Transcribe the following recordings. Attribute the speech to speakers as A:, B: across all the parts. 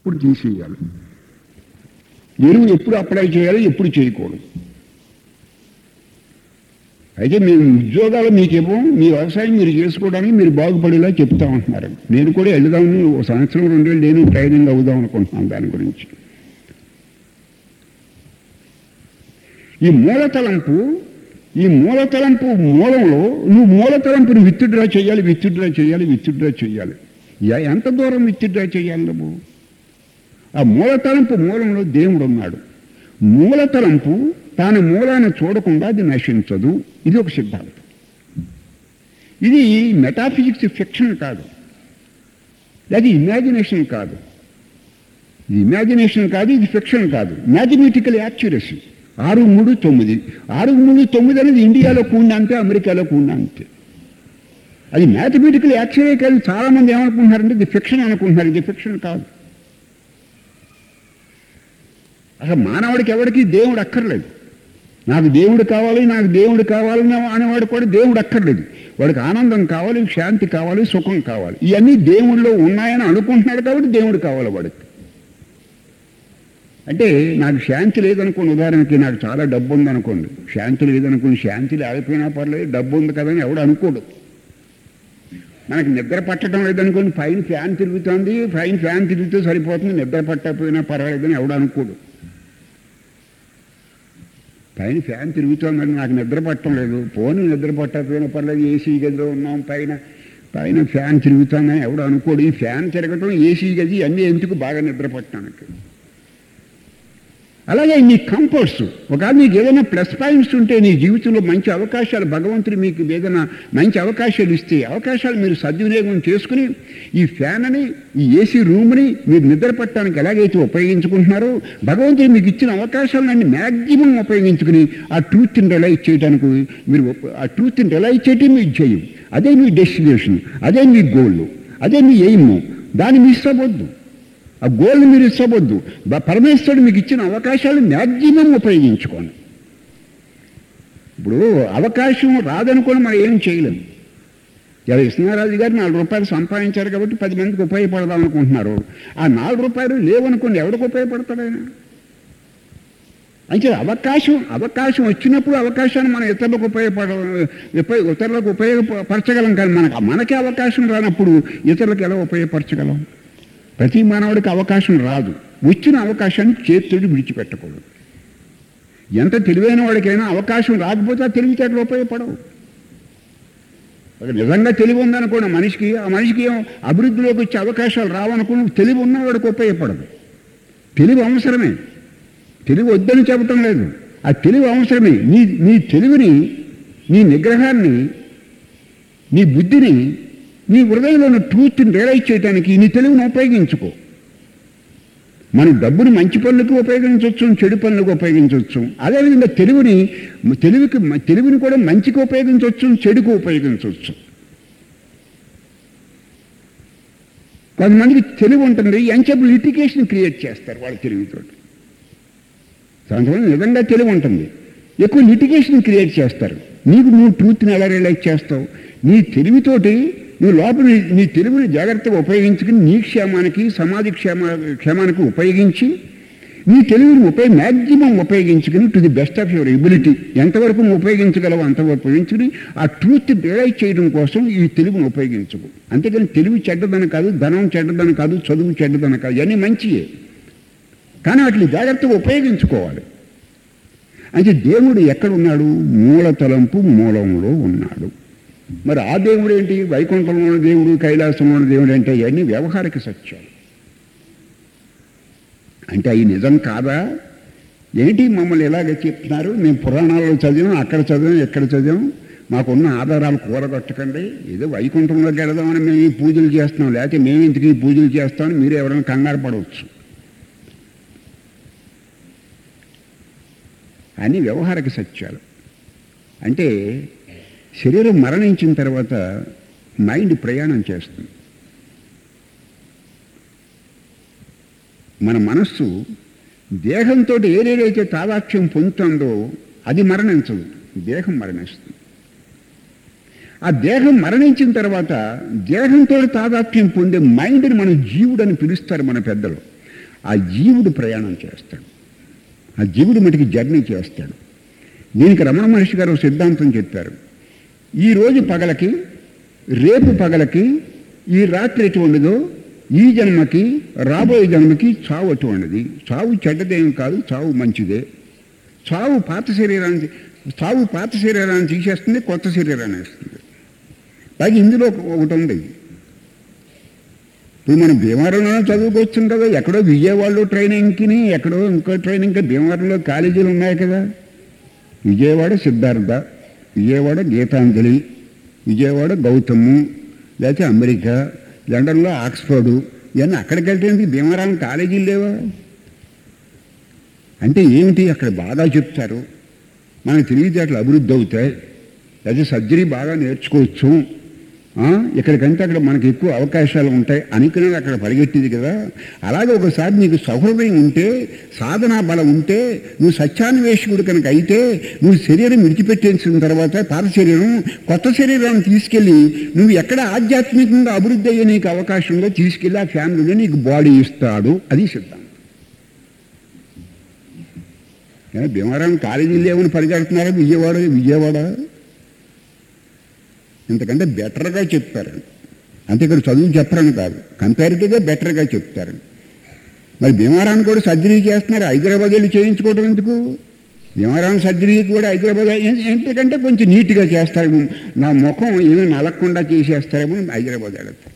A: ఇప్పుడు తీసేయాలి ఎరువు ఎప్పుడు అప్లై చేయాలి ఎప్పుడు చేయకూడదు అయితే మేము ఉద్యోగాలు మీకేమో మీ వ్యవసాయం మీరు చేసుకోవడానికి మీరు బాగుపడేలా చెప్తా ఉంటున్నారు నేను కూడా వెళ్దామని ఒక సంవత్సరం రెండేళ్ళు నేను ట్రైనింగ్ అవుదాం అనుకుంటున్నాను దాని గురించి ఈ మూలతలంపు ఈ మూలతలంపు మూలంలో నువ్వు మూలతలంపుని విత్తుడ్రా చేయాలి విత్తుడ్రా చేయాలి విత్తుడ్రా చేయాలి ఎ- ఎంత దూరం విత్తుడ్రా చేయాలి నువ్వు ఆ మూలతలంపు మూలంలో దేవుడు ఉన్నాడు మూలతలంపు తాను మూలాన్ని చూడకుండా అది నశించదు ఇది ఒక సిద్ధాంతం ఇది మెటాఫిజిక్స్ ఫిక్షన్ కాదు అది ఇమాజినేషన్ కాదు ఇది ఇమాజినేషన్ కాదు ఇది ఫిక్షన్ కాదు మ్యాథమెటికల్ యాక్యురసీ ఆరు మూడు తొమ్మిది ఆరు మూడు తొమ్మిది అనేది ఇండియాలో కూడిన అంతే అమెరికాలో కూడిన అంతే అది మ్యాథమెటికల్ యాక్చువలే కాదు చాలా మంది ఏమనుకుంటున్నారంటే ఇది ఫిక్షన్ అనుకుంటున్నారు ఇది ఫిక్షన్ కాదు అసలు మానవుడికి ఎవరికి దేవుడు అక్కర్లేదు నాకు దేవుడు కావాలి నాకు దేవుడు కావాలి అనేవాడు కూడా దేవుడు అక్కర్లేదు వాడికి ఆనందం కావాలి శాంతి కావాలి సుఖం కావాలి ఇవన్నీ దేవుళ్ళలో ఉన్నాయని అనుకుంటున్నాడు కాబట్టి దేవుడు కావాలి వాడికి అంటే నాకు శాంతి లేదనుకోండి ఉదాహరణకి నాకు చాలా డబ్బు ఉందనుకోండి శాంతి లేదనుకోండి శాంతి లేకపోయినా పర్లేదు డబ్బు ఉంది కదా అని ఎవడు అనుకోడు మనకి నిద్ర పట్టడం లేదనుకోండి పైన ఫ్యాన్ తిరుగుతుంది పైన ఫ్యాన్ తిరిగితే సరిపోతుంది నిద్ర పట్టకపోయినా పర్వాలేదని ఎవడు అనుకోడు పైన ఫ్యాన్ తిరుగుతోందని నాకు నిద్ర పట్టడం లేదు పోనీ నిద్ర పట్టకపోయినా పర్లేదు ఏసీ గదిలో ఉన్నాం పైన పైన ఫ్యాన్ తిరుగుతుందని ఎవడు అనుకోడు ఈ ఫ్యాన్ తిరగటం ఏసీ గది అన్నీ ఎందుకు బాగా నిద్ర పట్టడానికి అలాగే నీ కంఫర్ట్స్ ఒకవేళ నీకు ఏదైనా ప్లస్ పాయింట్స్ ఉంటే నీ జీవితంలో మంచి అవకాశాలు భగవంతుడు మీకు ఏదైనా మంచి అవకాశాలు ఇస్తే అవకాశాలు మీరు సద్వినియోగం చేసుకుని ఈ ఫ్యాన్ అని ఈ ఏసీ రూమ్ని మీరు నిద్ర పట్టడానికి ఎలాగైతే ఉపయోగించుకుంటున్నారో భగవంతుడు మీకు ఇచ్చిన అవకాశాలన్నీ మ్యాక్సిమం ఉపయోగించుకుని ఆ ట్రూత్ని రిలైజ్ చేయడానికి మీరు ఉప- ఆ ట్రూత్ని రిలైజ్ చేయటం మీ జయం అదే మీ డెస్టినేషన్ అదే మీ గోల్ అదే మీ ఎయిమ్ దాన్ని మిస్ అవ్వద్దు ఆ గోల్ని మీరు ఇచ్చవద్దు బ- పరమేశ్వరుడు మీకు ఇచ్చిన అవకాశాలు మ్యాక్సిమం ఉపయోగించుకోండి ఇప్పుడు అవకాశం రాదనుకొని మనం ఏం చేయలేం ఇలా కృష్ణారాజు గారు నాలుగు రూపాయలు సంపాదించారు కాబట్టి పది మందికి ఉపయోగపడదాం అనుకుంటున్నారు ఆ నాలుగు రూపాయలు లేవనుకోండి ఎవరికి ఉపయోగపడతాడు ఆయన అంటే అవకాశం అవకాశం వచ్చినప్పుడు అవకాశాన్ని మనం ఇతరులకు ఉపయోగపడ ఉపయోగ ఇతరులకు ఉపయోగపరచగలం కానీ మనకు మనకే అవకాశం రానప్పుడు ఇతరులకు ఎలా ఉపయోగపరచగలం ప్రతి మానవుడికి అవకాశం రాదు వచ్చిన అవకాశాన్ని చేతుడు విడిచిపెట్టకూడదు ఎంత తెలివైన వాడికైనా అవకాశం రాకపోతే ఆ తెలివితేటలు ఉపయోగపడవు ఒక నిజంగా తెలివి ఉందనుకోండి మనిషికి ఆ మనిషికి ఏం అభివృద్ధిలోకి వచ్చే అవకాశాలు రావనుకుని తెలివి ఉన్నవాడికి ఉపయోగపడదు తెలివి అవసరమే తెలివి వద్దని చెప్పటం లేదు ఆ తెలివి అవసరమే నీ నీ తెలివిని నీ నిగ్రహాన్ని నీ బుద్ధిని నీ హృదయంలో ట్రూత్ని రియలైజ్ చేయడానికి నీ తెలివిని ఉపయోగించుకో మనం డబ్బుని మంచి పనులకు ఉపయోగించవచ్చు చెడు పనులకు ఉపయోగించవచ్చు అదేవిధంగా తెలివిని తెలివికి తెలివిని కూడా మంచికి ఉపయోగించవచ్చు చెడుకు ఉపయోగించవచ్చు కొంతమందికి తెలివి ఉంటుంది ఎంచెప్పుడు లిటికేషన్ క్రియేట్ చేస్తారు వాళ్ళ తెలివితోటి కొంతమంది నిజంగా తెలివి ఉంటుంది ఎక్కువ లిటిగేషన్ క్రియేట్ చేస్తారు నీకు నువ్వు ట్రూత్ని ఎలా రియలైజ్ చేస్తావు నీ తెలివితోటి నువ్వు లోపల నీ- నీ తెలివిని జాగ్రత్తగా ఉపయోగించుకుని నీ క్షేమానికి సమాజ క్షేమ క్షేమానికి ఉపయోగించి నీ తెలివిని ఉపయోగ మ్యాక్సిమం ఉపయోగించుకుని to the best of your ability ఎంతవరకు నువ్వు ఉపయోగించగలవు అంతవరకు ఉపయోగించుకుని ఆ ట్రూత్ రియలైజ్ చేయడం కోసం ఈ తెలివిని ఉపయోగించకు అంతేకాని తెలివి చెడ్డదని కాదు ధనం చెడ్డదని కాదు చదువు చెడ్డదని కాదు ఇవన్నీ మంచియే కానీ వాటిని జాగ్రత్తగా ఉపయోగించుకోవాలి అంటే దేవుడు ఎక్కడ ఉన్నాడు మూల తలంపు మూలంలో ఉన్నాడు మరి ఆ దేవుడు ఏంటి వైకుంఠంలో ఉన్న దేవుడు కైలాసంలో ఉన్న దేవుడు అంటే ఇవన్నీ వ్యవహారిక సత్యాలు అంటే అవి నిజం కాదా ఏంటి మమ్మల్ని ఎలాగ చెప్తున్నారు మేము పురాణాల్లో చదివాం అక్కడ చదివాం ఎక్కడ చదివాం మాకున్న ఆధారాలు కూరగొట్టకండి ఏదో వైకుంఠంలోకి వెళదామని మేము ఈ పూజలు చేస్తున్నాం లేకపోతే మేము ఇంటికి ఈ పూజలు చేస్తామని మీరు ఎవరైనా కంగారు పడవచ్చు అని వ్యవహారిక సత్యాలు అంటే శరీరం మరణించిన తర్వాత మైండ్ ప్రయాణం చేస్తుంది మన మనస్సు దేహంతో ఏదేదైతే తాదాక్ష్యం పొందుతుందో అది మరణించదు దేహం మరణిస్తుంది ఆ దేహం మరణించిన తర్వాత దేహంతో తాదాత్మ్యం పొందే మైండ్ని మనం జీవుడని పిలుస్తారు మన పెద్దలు ఆ జీవుడు ప్రయాణం చేస్తాడు ఆ జీవుడు మటుకి జర్నీ చేస్తాడు దీనికి రమణ మహర్షి గారు ఒక సిద్ధాంతం చెప్పారు ఈ రోజు పగలకి రేపు పగలకి ఈ రాత్రి ఎటువంటిదో ఈ జన్మకి రాబోయే జన్మకి చావు అటువంటిది చావు చెడ్డదేం కాదు చావు మంచిదే చావు పాత శరీరాన్ని చావు పాత శరీరాన్ని తీసేస్తుంది కొత్త శరీరాన్ని వేస్తుంది పైగా ఇందులో ఒక- ఒకటి ఉంది ఇప్పుడు మనం భీమవరంలో చదువుకొచ్చాం కదా ఎక్కడో విజయవాడలో ట్రైనింగ్కి ఎక్కడో ఇంకో ట్రైనింగ్కి భీమవరంలో కాలేజీలు ఉన్నాయి కదా విజయవాడ సిద్ధార్థ విజయవాడ గీతాంజలి విజయవాడ గౌతము లేకపోతే అమెరికా లండన్లో ఆక్స్ఫర్డు ఇవన్నీ అక్కడికి వెళ్తే భీమవరం కాలేజీలు లేవా అంటే ఏమిటి అక్కడ బాగా చెప్తారు మనకు తెలివితేటలు అభివృద్ధి అవుతాయి లేదా సర్జరీ బాగా నేర్చుకోవచ్చు ఆ, ఇక్కడికంటే అక్కడ మనకి ఎక్కువ అవకాశాలు ఉంటాయి అనుకునే అక్కడ పరిగెట్టింది కదా అలాగే ఒకసారి నీకు సౌహృదయం ఉంటే సాధనా బలం ఉంటే నువ్వు సత్యాన్వేషకుడు కనుక అయితే నువ్వు శరీరం విడిచిపెట్టేసిన తర్వాత పాత శరీరం కొత్త శరీరాన్ని తీసుకెళ్ళి నువ్వు ఎక్కడ ఆధ్యాత్మికంగా అభివృద్ధి అయ్యే నీకు అవకాశం ఉందో తీసుకెళ్ళి ఆ ఫ్యామిలీలో నీకు బాడీ ఇస్తాడు అది సిద్ధాంతం కానీ భీమవరం కాలేజీలు లేవని పరిగెడుతున్నారా విజయవాడ విజయవాడ ఇంతకంటే బెటర్గా చెప్తారు అంటే ఇక్కడ చదువు చెప్పరని కాదు కంపారిటివ్గా బెటర్గా చెప్తారు మరి భీమవరాన్ని కూడా సర్జరీ చేస్తున్నారు హైదరాబాద్ వెళ్ళి చేయించుకోవడం ఎందుకు భీమవరం సర్జరీ కూడా హైదరాబాద్ ఎ- ఎందుకంటే కొంచెం నీట్గా చేస్తారు నా ముఖం ఏమీ నలగకుండా చేసేస్తారేమో హైదరాబాద్ వెళతారు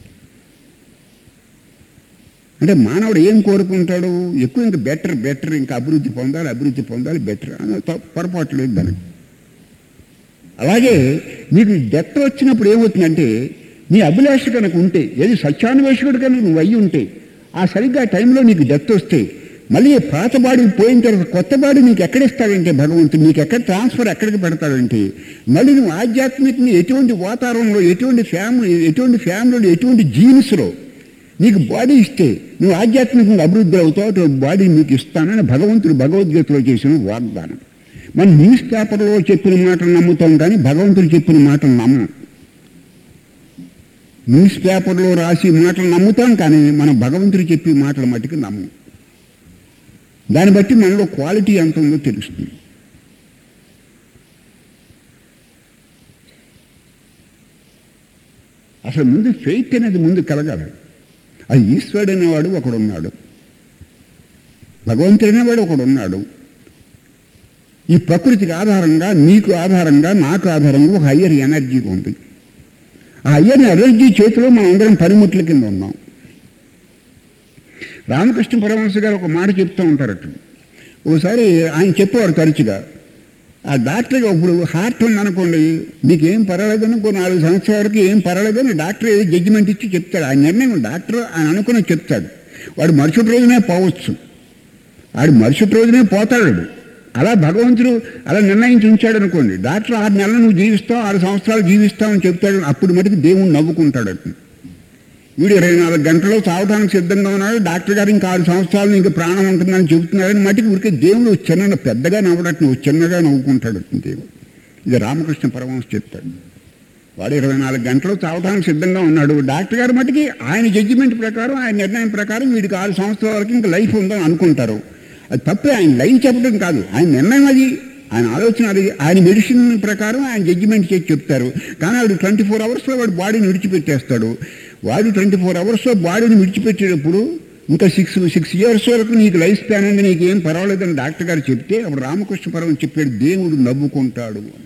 A: అంటే మానవుడు ఏం కోరుకుంటాడు ఎక్కువ ఇంకా బెటర్ బెటర్ ఇంకా అభివృద్ధి పొందాలి అభివృద్ధి పొందాలి బెటర్ అని తప్పు- పొరపాటు లేదు దానికి అలాగే మీకు డెత్ వచ్చినప్పుడు ఏమవుతుందంటే నీ అభిలాష కనుక ఉంటే ఏది సత్యాన్వేషకుడు కనుక నువ్వు అయ్యి ఉంటే ఆ సరిగ్గా టైంలో నీకు డెత్ వస్తే మళ్ళీ పాత బాడీ పోయిన తర్వాత కొత్త బాడీ నీకు ఎక్కడిస్తాడంటే భగవంతుడు నీకు ఎక్కడ ట్రాన్స్ఫర్ ఎక్కడికి పెడతాడంటే మళ్ళీ నువ్వు ఆధ్యాత్మికంగా ఎటువంటి వాతావరణంలో ఎటువంటి ఫ్యామిలీ ఎటువంటి ఫ్యామిలీలో ఎటువంటి జీన్స్లో నీకు బాడీ ఇస్తే నువ్వు ఆధ్యాత్మికంగా అభివృద్ధి అవుతావు అటువంటి బాడీ నీకు ఇస్తానని భగవంతుడు భగవద్గీతలో చేసిన వాగ్దానం మనం న్యూస్ పేపర్లో చెప్పిన మాటలు నమ్ముతాం కానీ భగవంతుడు చెప్పిన మాటలు నమ్మం న్యూస్ పేపర్లో రాసి మాటలు నమ్ముతాం కానీ మనం భగవంతుడు చెప్పే మాటలు మట్టుకు నమ్మం దాన్ని బట్టి మనలో క్వాలిటీ ఎంత ఉందో తెలుస్తుంది అసలు ముందు ఫెయిత్ అనేది ముందు కలగాలి అది ఈశ్వరుడు అనేవాడు ఒకడున్నాడు భగవంతుడు అనేవాడు ఒకడున్నాడు ఈ ప్రకృతికి ఆధారంగా నీకు ఆధారంగా నాకు ఆధారంగా ఒక హయ్యర్ ఎనర్జీ ఉంది ఆ హయ్యర్ ఎనర్జీ చేతిలో మనం అందరం పనిముట్ల కింద ఉన్నాం రామకృష్ణ పరమహంస గారు ఒక మాట చెప్తూ ఉంటారట ఒకసారి ఆయన చెప్పేవారు తరచుగా ఆ డాక్టర్కి ఇప్పుడు హార్ట్ ఉందనుకోండి నీకేం పర్వాలేదని ఇంకో నాలుగు సంవత్సరాల వరకు ఏం పర్వాలేదని డాక్టర్ ఏదో జడ్జిమెంట్ ఇచ్చి చెప్తాడు ఆ నిర్ణయం డాక్టర్ ఆయన అనుకుని చెప్తాడు వాడు మరుసటి రోజునే పోవచ్చు వాడు మరుసటి రోజునే పోతాడు వాడు. అలా భగవంతుడు అలా నిర్ణయించి ఉంచాడు అనుకోండి డాక్టర్ ఆరు నెలలు నువ్వు జీవిస్తావు ఆరు సంవత్సరాలు జీవిస్తావు అని చెప్తాడు అప్పుడు మటుకు దేవుడు నవ్వుకుంటాడు అతను వీడు ఇరవై నాలుగు గంటల్లో చావడానికి సిద్ధంగా ఉన్నాడు డాక్టర్ గారు ఇంకా ఆరు సంవత్సరాలు ఇంకా ప్రాణం ఉంటుందని చెబుతున్నారని మటుకు ఊరికే దేవుడు చిన్న పెద్దగా నవ్వడట్టు నువ్వు చిన్నగా నవ్వుకుంటాడు అతను దేవుడు ఇది రామకృష్ణ పరమహంస చెప్తాడు వాడు ఇరవై నాలుగు గంటలు చావడానికి సిద్ధంగా ఉన్నాడు డాక్టర్ గారు మటుకి ఆయన జడ్జిమెంట్ ప్రకారం ఆయన నిర్ణయం ప్రకారం వీడికి ఆరు సంవత్సరాల వరకు ఇంకా లైఫ్ ఉందని అనుకుంటారు అది తప్పే ఆయన లైఫ్ చెప్పడం కాదు ఆయన నిర్ణయం అది ఆయన ఆలోచన అది ఆయన మెడిసిన్ ప్రకారం ఆయన జడ్జిమెంట్ చేసి చెప్తారు కానీ వాడు ట్వంటీ ఫోర్ అవర్స్లో వాడు బాడీని విడిచిపెట్టేస్తాడు వాడు ట్వంటీ ఫోర్ అవర్స్లో బాడీని విడిచిపెట్టేటప్పుడు ఇంకా సిక్స్ సిక్స్ ఇయర్స్ వరకు నీకు లైఫ్ స్పాన్ ఉంది నీకు ఏం పర్వాలేదని డాక్టర్ గారు చెప్తే అప్పుడు రామకృష్ణ పరమ చెప్పాడు దేవుడు నవ్వుకుంటాడు అని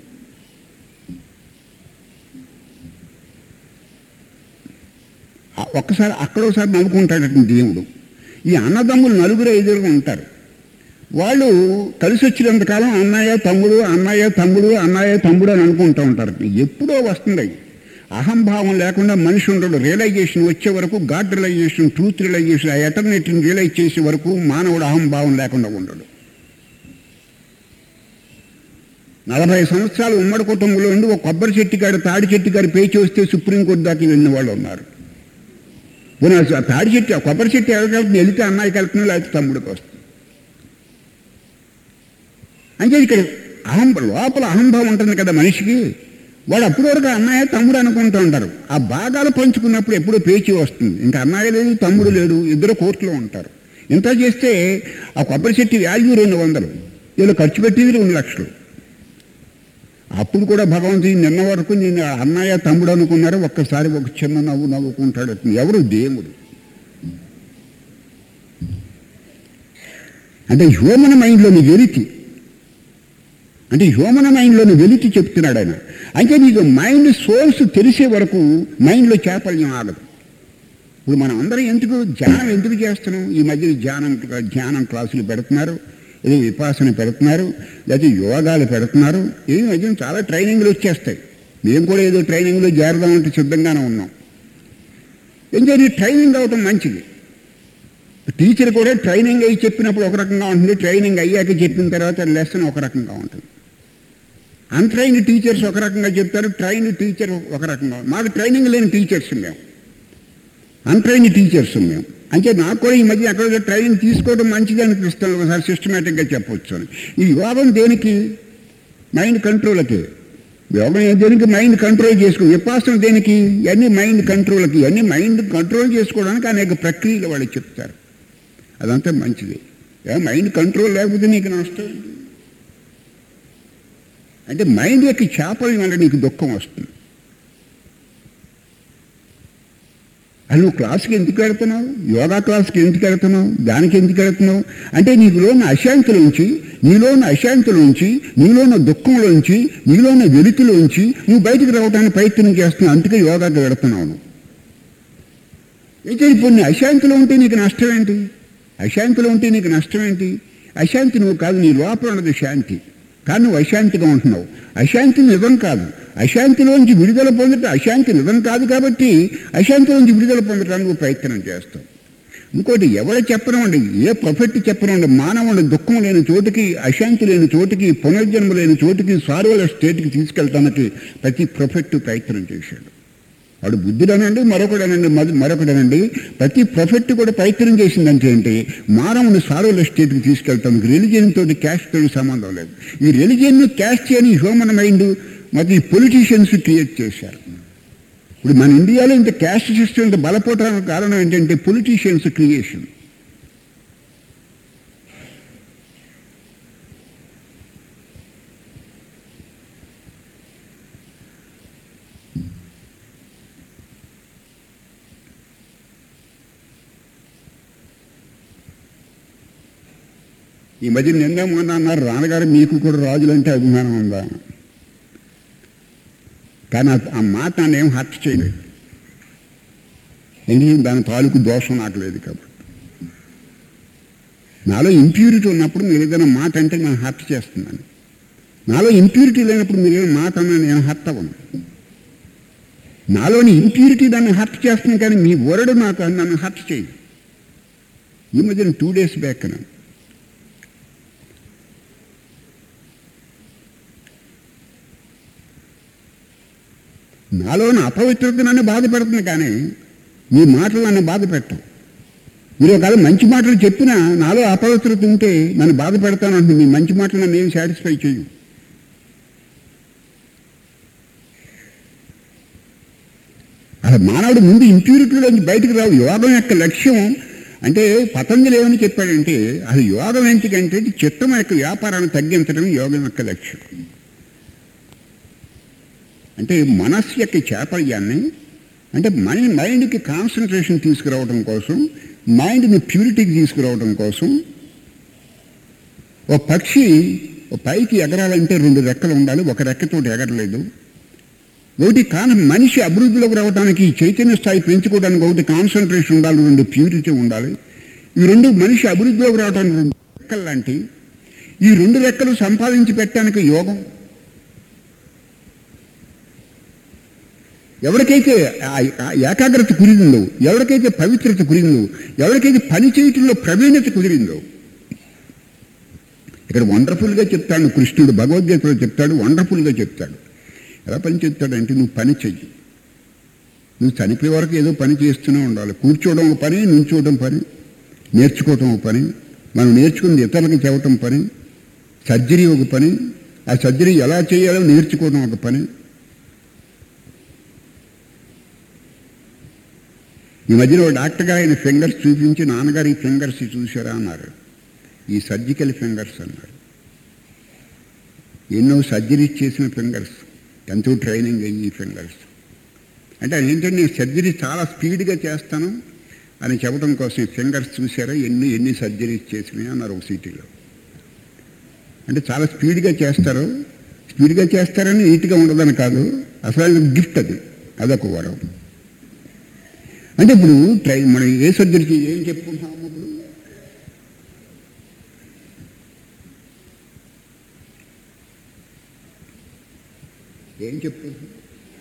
A: ఆ ఒక్కసారి అక్కడ ఒకసారి నవ్వుకుంటాడట దేవుడు ఈ అన్నదమ్ములు నలుగురు ఐదుగురు ఉంటారు వాళ్ళు కలిసి వచ్చినంతకాలం అన్నయ్య తమ్ముడు అన్నయ్య తమ్ముడు అన్నయ్య తమ్ముడు అని అనుకుంటూ ఉంటారు ఎప్పుడో వస్తుంది అహంభావం లేకుండా మనిషి ఉండడు రియలైజేషన్ వచ్చే వరకు గాడ్ రియలైజేషన్ ట్రూత్ రియలైజేషన్ ఆ ఎటర్నిటీని రియలైజ్ చేసే వరకు మానవుడు అహంభావం లేకుండా ఉండడు నలభై సంవత్సరాలు ఉమ్మడి కుటుంబంలో ఉండి ఒక కొబ్బరి చెట్టు కాడ తాడి చెట్టు కాడ పేచి వస్తే సుప్రీంకోర్టు దాకా వెళ్ళిన వాళ్ళు ఉన్నారు పోనీ ఆ తాడి చెట్టు ఆ కొబ్బరి చెట్టు ఎవరికి వెళ్తుంది వెళితే అమ్మాయికి వెళ్తున్నా లేకపోతే తమ్ముడికి వస్తుంది అంటే ఇక్కడ అహం లోపల అహంభావం ఉంటుంది కదా మనిషికి వాడు అప్పటి వరకు అన్నయ్య తమ్ముడు అనుకుంటూ ఉంటారు ఆ భాగాలు పంచుకున్నప్పుడు ఎప్పుడో పేచి వస్తుంది ఇంకా అన్నయ్య లేదు తమ్ముడు లేడు ఇద్దరు కోర్టులో ఉంటారు ఇంత చేస్తే ఆ కొబ్బరి చెట్టు వాల్యూ రెండు వందలు వీళ్ళు ఖర్చు పెట్టేది రెండు లక్షలు అప్పుడు కూడా భగవంతుడు నిన్న వరకు నేను అన్నయ్య తమ్ముడు అనుకున్నారు ఒక్కసారి ఒక చిన్న నవ్వు నవ్వుకుంటాడు ఎవరు దేవుడు అంటే హ్యూమన్ మైండ్లోని వెలితి అంటే హ్యూమన్ మైండ్లోని వెలితి చెప్తున్నాడు ఆయన అంటే నీకు మైండ్ సోర్స్ తెలిసే వరకు మైండ్లో చేపల్యం ఆగదు ఇప్పుడు మనం అందరం ఎందుకు ధ్యానం ఎందుకు చేస్తున్నాం ఈ మధ్య ధ్యానం ధ్యానం క్లాసులు పెడుతున్నారు ఏదో విపాసన పెడుతున్నారు లేకపోతే యోగాలు పెడుతున్నారు ఈ మధ్య చాలా ట్రైనింగ్లు వచ్చేస్తాయి మేము కూడా ఏదో ట్రైనింగ్లో చేరదామంటే సిద్ధంగానే ఉన్నాం ఏం చేయాలి ట్రైనింగ్ అవటం మంచిది టీచర్ కూడా ట్రైనింగ్ అయ్యి చెప్పినప్పుడు ఒక రకంగా ఉంటుంది ట్రైనింగ్ అయ్యాక చెప్పిన తర్వాత లెసన్ ఒక రకంగా ఉంటుంది అన్ట్రైన్ టీచర్స్ ఒక రకంగా చెప్తారు ట్రైన్ టీచర్ ఒక రకంగా మాకు ట్రైనింగ్ లేని టీచర్స్ మేము అన్ట్రైన్ టీచర్స్ మేము అంటే నాకు కూడా ఈ మధ్య అక్కడ ట్రైనింగ్ తీసుకోవడం మంచిది అనిపిస్తుంది ఒకసారి సిస్టమేటిక్గా చెప్పొచ్చు అని ఈ యోగం దేనికి మైండ్ కంట్రోల్కి యోగం దేనికి మైండ్ కంట్రోల్ చేసుకో విపాసన దేనికి ఇవన్నీ మైండ్ కంట్రోల్కి ఇవన్నీ మైండ్ కంట్రోల్ చేసుకోవడానికి అనేక ప్రక్రియలు వాళ్ళు చెప్తారు అదంతా మంచిది ఏ మైండ్ కంట్రోల్ లేకపోతే నీకు నష్టం ఏంటి? అంటే మైండ్ యొక్క చేపల వల్ల నీకు దుఃఖం వస్తుంది అది నువ్వు క్లాస్కి ఎందుకు వెళ్తున్నావు యోగా క్లాస్కి ఎందుకు వెళ్తున్నావు దానికి ఎందుకు వెళ్తున్నావు అంటే నీలోని అశాంతిలోంచి నీలోని అశాంతిలోంచి నీలోని దుఃఖంలోంచి నీలోని వెలితిలోంచి నువ్వు బయటికి రావడానికి ప్రయత్నం చేస్తున్నావు అందుకే యోగాకి వెళుతున్నావు నువ్వు అయితే ఇప్పుడు నీ అశాంతిలో ఉంటే నీకు నష్టం ఏంటి అశాంతిలో ఉంటే నీకు నష్టం ఏంటి అశాంతి నువ్వు కాదు నీ లోపల ఉన్నది శాంతి కానీ నువ్వు అశాంతిగా ఉంటున్నావు అశాంతి నిజం కాదు అశాంతిలోంచి విడుదల పొందటం అశాంతి నిజం కాదు కాబట్టి అశాంతిలోంచి విడుదల పొందడానికి నువ్వు ప్రయత్నం చేస్తావు ఇంకోటి ఎవరు చెప్పనివ్వండి ఏ ప్రొఫెట్ చెప్పనివ్వండి మానవుని దుఃఖం లేని చోటుకి అశాంతి లేని చోటుకి పునర్జన్మ లేని చోటుకి సార్వల స్టేట్కి తీసుకెళ్తానికి ప్రతి ప్రొఫెట్ ప్రయత్నం చేశాడు వాడు బుద్ధుడనండి మరొకడనండి మది- మరొకడనండి ప్రతి ప్రొఫెట్ కూడా ప్రయత్నం చేసిందంటే ఏంటి మానవుని సార్వల స్టేట్కి తీసుకెళ్తానికి రిలిజియన్ తోటి క్యాస్ట్ తోటి సంబంధం లేదు ఈ రిలిజియన్ క్యాస్ట్ చేయని హ్యూమన్ మైండ్ మరి ఈ పొలిటీషియన్స్ క్రియేట్ చేశారు ఇప్పుడు మన ఇండియాలో ఇంత క్యాస్ట్ సిస్టమ్ ఇంత బలపడడానికి కారణం ఏంటంటే పొలిటీషియన్స్ క్రియేషన్ ఈ మధ్య నిన్న మొన్న అన్నారు రానగారు మీకు కూడా రాజులంటే అభిమానం ఉందా కానీ ఆ- ఆ మాట నన్నేం హర్ట్ చేయలేదు ఎందుకంటే దాని తాలూకు దోషం నాకు లేదు కాబట్టి నాలో ఇంప్యూరిటీ ఉన్నప్పుడు మీరు ఏదైనా మాట అంటే నేను హర్ట్ చేస్తున్నాను నాలో ఇంప్యూరిటీ లేనప్పుడు మీరు ఏదైనా మాట అన్నా నేను హర్ట్ అవ్వను నాలోని ఇంప్యూరిటీ దాన్ని హర్ట్ చేస్తుంది కానీ మీ వరడు నాకు నన్ను హర్ట్ చేయదు ఈ మధ్యన టూ డేస్ బ్యాక్ నా నాలోని అపవిత్రత నన్ను బాధ పెడుతుంది కానీ మీ మాటలు నన్ను బాధ పెట్టవు మీరు ఒకవేళ మంచి మాటలు చెప్పినా నాలో అపవిత్రత ఉంటే నన్ను బాధ పెడతానంటే మీ మంచి మాటలు నన్ను ఏం సాటిస్ఫై చేయు అసలు మానవుడు ముందు ఇంప్యూరిటీలోంచి బయటకు రావు యోగం యొక్క లక్ష్యం అంటే పతంజలి ఏమని చెప్పాడంటే అది యోగం ఎందుకంటే చిత్తం యొక్క వ్యాపారాన్ని తగ్గించడం యోగం యొక్క లక్ష్యం అంటే మనస్సు యొక్క చాపల్యాన్ని అంటే మైండ్ మైండ్కి కాన్సన్ట్రేషన్ తీసుకురావడం కోసం మైండ్ని ప్యూరిటీకి తీసుకురావడం కోసం ఓ పక్షి ఓ పైకి ఎగరాలంటే రెండు రెక్కలు ఉండాలి ఒక రెక్కతోటి ఎగరలేదు ఒకటి కాన మనిషి అభివృద్ధిలోకి రావడానికి చైతన్య స్థాయి పెంచుకోవడానికి ఒకటి కాన్సన్ట్రేషన్ ఉండాలి రెండు ప్యూరిటీ ఉండాలి ఈ రెండు మనిషి అభివృద్ధిలోకి రావడానికి రెండు రెక్కలు లాంటి ఈ రెండు రెక్కలు సంపాదించి పెట్టడానికి యోగం ఎవరికైతే ఆ- ఆ ఏకాగ్రత కుదిరిందో ఎవరికైతే పవిత్రత కుదిరిందో ఎవరికైతే పని చేయటంలో ప్రవీణత కుదిరిందో ఇక్కడ వండర్ఫుల్గా చెప్తాడు కృష్ణుడు భగవద్గీతలో చెప్తాడు వండర్ఫుల్గా చెప్తాడు ఎలా పని చెప్తాడంటే నువ్వు పని చెయ్యి నువ్వు చనిపోయే వరకు ఏదో పని చేస్తూనే ఉండాలి కూర్చోవడం ఒక పని నుంచోవడం పని నేర్చుకోవటం ఒక పని మనం నేర్చుకుంది ఇతరులకు చెప్పటం పని సర్జరీ ఒక పని ఆ సర్జరీ ఎలా చేయాలో నేర్చుకోవడం ఒక పని ఈ మధ్యన ఒక డాక్టర్ గారు ఆయన ఫింగర్స్ చూపించి నాన్నగారు ఈ ఫింగర్స్ చూసారా అన్నారు ఈ సర్జికల్ ఫింగర్స్ అన్నారు ఎన్నో సర్జరీస్ చేసిన ఫింగర్స్ ఎంతో ట్రైనింగ్ అయ్యి ఈ ఫింగర్స్ అంటే ఆయన ఏంటంటే నేను సర్జరీ చాలా స్పీడ్గా చేస్తాను అని చెప్పడం కోసం ఈ ఫింగర్స్ చూసారా ఎన్ని ఎన్ని సర్జరీస్ చేసినాయి అన్నారు ఒక సిటీలో అంటే చాలా స్పీడ్గా చేస్తారు స్పీడ్గా చేస్తారని నీట్గా ఉండదని కాదు అసలు అది గిఫ్ట్ అది అదొక వరం అంటే ఇప్పుడు ట్రై మనం ఏ సర్జరీకి ఏం చెప్పుకుంటున్నాము ఇప్పుడు ఏం చెప్పుకుంటున్నాం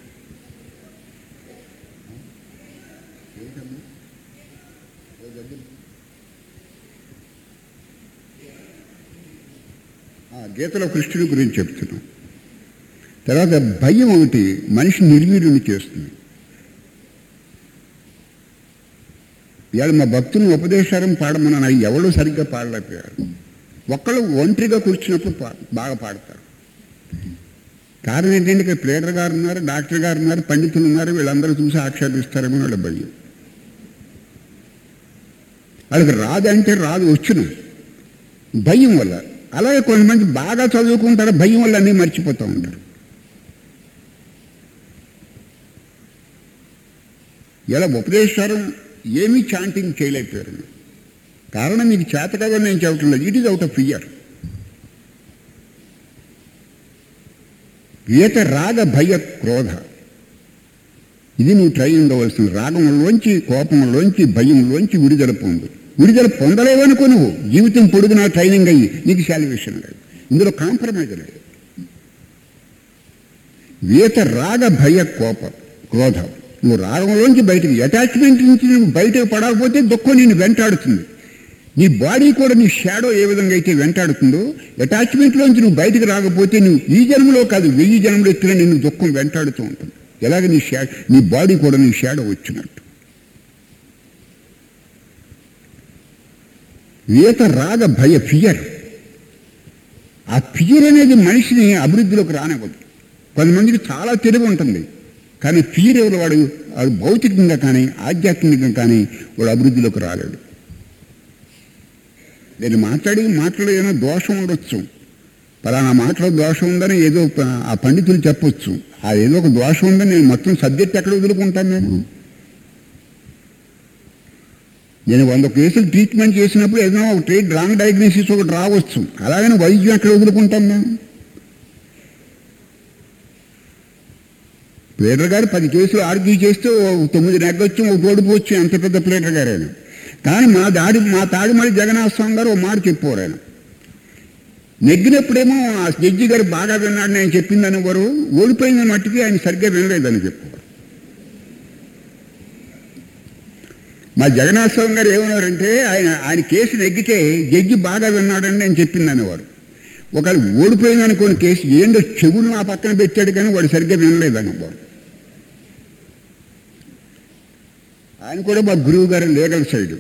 A: ఏంటమ్మా? ఓ దగ్గర. ఆ, గీతలో కృష్ణుడి గురించి చెప్తున్నాం తర్వాత భయం ఒకటి మనిషి నిర్వీర్యుని చేస్తుంది ఇవాళ మా భక్తుని ఉపదేశారం పాడమని నాకు ఎవరు సరిగ్గా పాడలేకపోయారు ఒక్కళ్ళు ఒంటరిగా కూర్చున్నప్పుడు పా బాగా పాడతారు కారణం ఏంటంటే ఇక్కడ ప్లేడర్ గారు ఉన్నారు డాక్టర్ గారు ఉన్నారు పండితులు ఉన్నారు వీళ్ళందరూ చూసి ఆక్షేపిస్తారేమో వాళ్ళ భయం వాళ్ళకి రాదు అంటే రాదు వచ్చును భయం వల్ల అలాగే కొంతమంది బాగా చదువుకుంటారు భయం వల్ల అన్నీ మర్చిపోతూ ఉంటారు ఇలా ఉపదేశారం ఏమీ చాంటింగ్ చేయలేకపోయారు మీరు. కారణం మీకు చేత కదా నేను చెప్పటం లేదు it is out of fear ఈత రాగ భయ క్రోధ ఇది నువ్వు ట్రై ఉండవలసిన రాగంలోంచి కోపంలోంచి భయంలోంచి విడుదల పొందు విడుదల పొందలేవనుకో నువ్వు జీవితం పొడుగునా ట్రైనింగ్ అయ్యి నీకు శాల్వేషన్ లేదు ఇందులో కాంప్రమైజ్ లేదు ఈత రాగ భయ కోప క్రోధ నువ్వు రాగంలోంచి బయటికి అటాచ్మెంట్ నుంచి నువ్వు బయటకు పడకపోతే దుఃఖం నిన్ను వెంటాడుతుంది నీ బాడీ కూడా నీ షాడో ఏ విధంగా అయితే వెంటాడుతుందో అటాచ్మెంట్లోంచి నువ్వు బయటకు రాకపోతే నువ్వు ఈ జన్మలో కాదు వెయ్యి జన్మలో ఎత్తున నిన్ను దుఃఖం వెంటాడుతూ ఉంటుంది ఎలాగ నీ షా నీ బాడీ కూడా నీ షాడో వచ్చినట్టు ఈత రాగ భయ ఫియర్ ఆ ఫియర్ అనేది మనిషిని అభివృద్ధిలోకి రానివ్వదు కొంతమందికి చాలా తెలివి ఉంటుంది కానీ ఫియర్ ఎవరు వాడు వాడు భౌతికంగా కానీ ఆధ్యాత్మికంగా కానీ వాడు అభివృద్ధిలోకి రాలేడు నేను మాట్లాడి మాటలో ఏమైనా దోషం ఉండొచ్చు పలానా మాటలో దోషం ఉందని ఏదో ప- ఆ పండితులు చెప్పొచ్చు ఆ ఏదో ఒక దోషం ఉందని నేను మొత్తం సబ్జెక్ట్ ఎక్కడ వదులుకుంటాను నేను నేను వంద కేసులు ట్రీట్మెంట్ చేసినప్పుడు ఏదైనా ఒక ట్రీట్ రాంగ్ డయాగ్నోసిస్ ఒకటి రావచ్చు అలాగని వైద్యం ఎక్కడ వదులుకుంటాం మేము ప్లేటర్ గారు పది కేసులు ఆర్గ్యూ చేస్తే ఓ తొమ్మిది నెగ్గొచ్చు ఒక ఓడిపోవచ్చు ఎంత పెద్ద ప్లేటర్ గారు ఆయన కానీ మా దాడి మా తాడిమడి జగన్నాథ స్వామి గారు ఓ మాట చెప్పారు ఆయన నెగ్గినప్పుడేమో ఆ జడ్జి గారు బాగా విన్నాడు నేను చెప్పిందని వారు ఓడిపోయిన మట్టికి ఆయన సరిగ్గా వినలేదని చెప్పారు మా జగన్నాథ స్వామి గారు ఏమన్నారంటే ఆయన ఆయన కేసు నెగ్గితే జడ్జి బాగా విన్నాడని నేను చెప్పిందని వారు ఒకవేళ ఓడిపోయింది అనుకోని కేసు ఏందో చెవులు నా పక్కన పెట్టాడు కానీ వాడు సరిగ్గా వినలేదని వారు ఆయన కూడా మా గురువు గారు లీగల్ సైడ్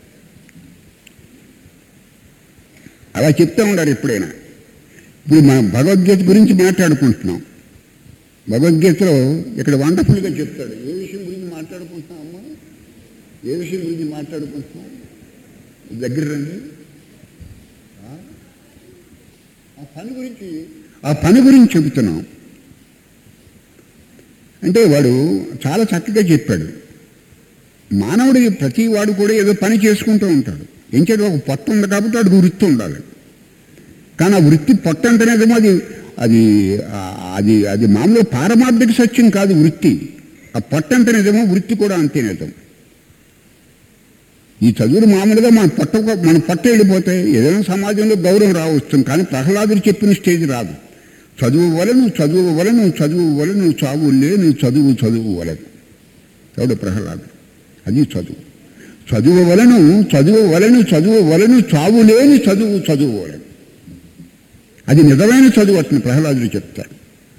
A: అలా చెప్తూ ఉండారు ఎప్పుడైనా ఇప్పుడు మనం భగవద్గీత గురించి మాట్లాడుకుంటున్నాం భగవద్గీతలో ఇక్కడ వండర్ఫుల్గా చెప్తాడు ఏ విషయం గురించి మాట్లాడుకుంటున్నాం అమ్మా ఏ విషయం గురించి మాట్లాడుకుంటున్నాం దగ్గర రండి ఆ? ఆ పని గురించి ఆ పని గురించి చెబుతున్నాం అంటే వాడు చాలా చక్కగా చెప్పాడు మానవుడి ప్రతి వాడు కూడా ఏదో పని చేసుకుంటూ ఉంటాడు ఎంచేది ఒక పొట్ట ఉంది కాబట్టి వాడికి వృత్తి ఉండాలి కానీ ఆ వృత్తి పొట్ట అంటేనేదేమో అది అది ఆ, అది అది మామూలు పారమార్థిక సత్యం కాదు వృత్తి ఆ పొట్ట అంటేనేదేమో వృత్తి కూడా అంతేనేదం ఈ చదువులు మామూలుగా మన పొట్ట మన పొట్ట వెళ్ళిపోతాయి ఏదైనా సమాజంలో గౌరవం రావచ్చు కానీ ప్రహ్లాదుడు చెప్పిన స్టేజ్ రాదు చదువు వలను చదువు వలను చదువు వలను చావు లేని చదువు చదువు వలను ఎవడు ప్రహ్లాదు అది చదువు చదువు వలను చదువు వలను చదువు వలను చావు లేని చదువు చదువు వలను అది నిజమైన చదువు అతను ప్రహ్లాదుడు చెప్తాడు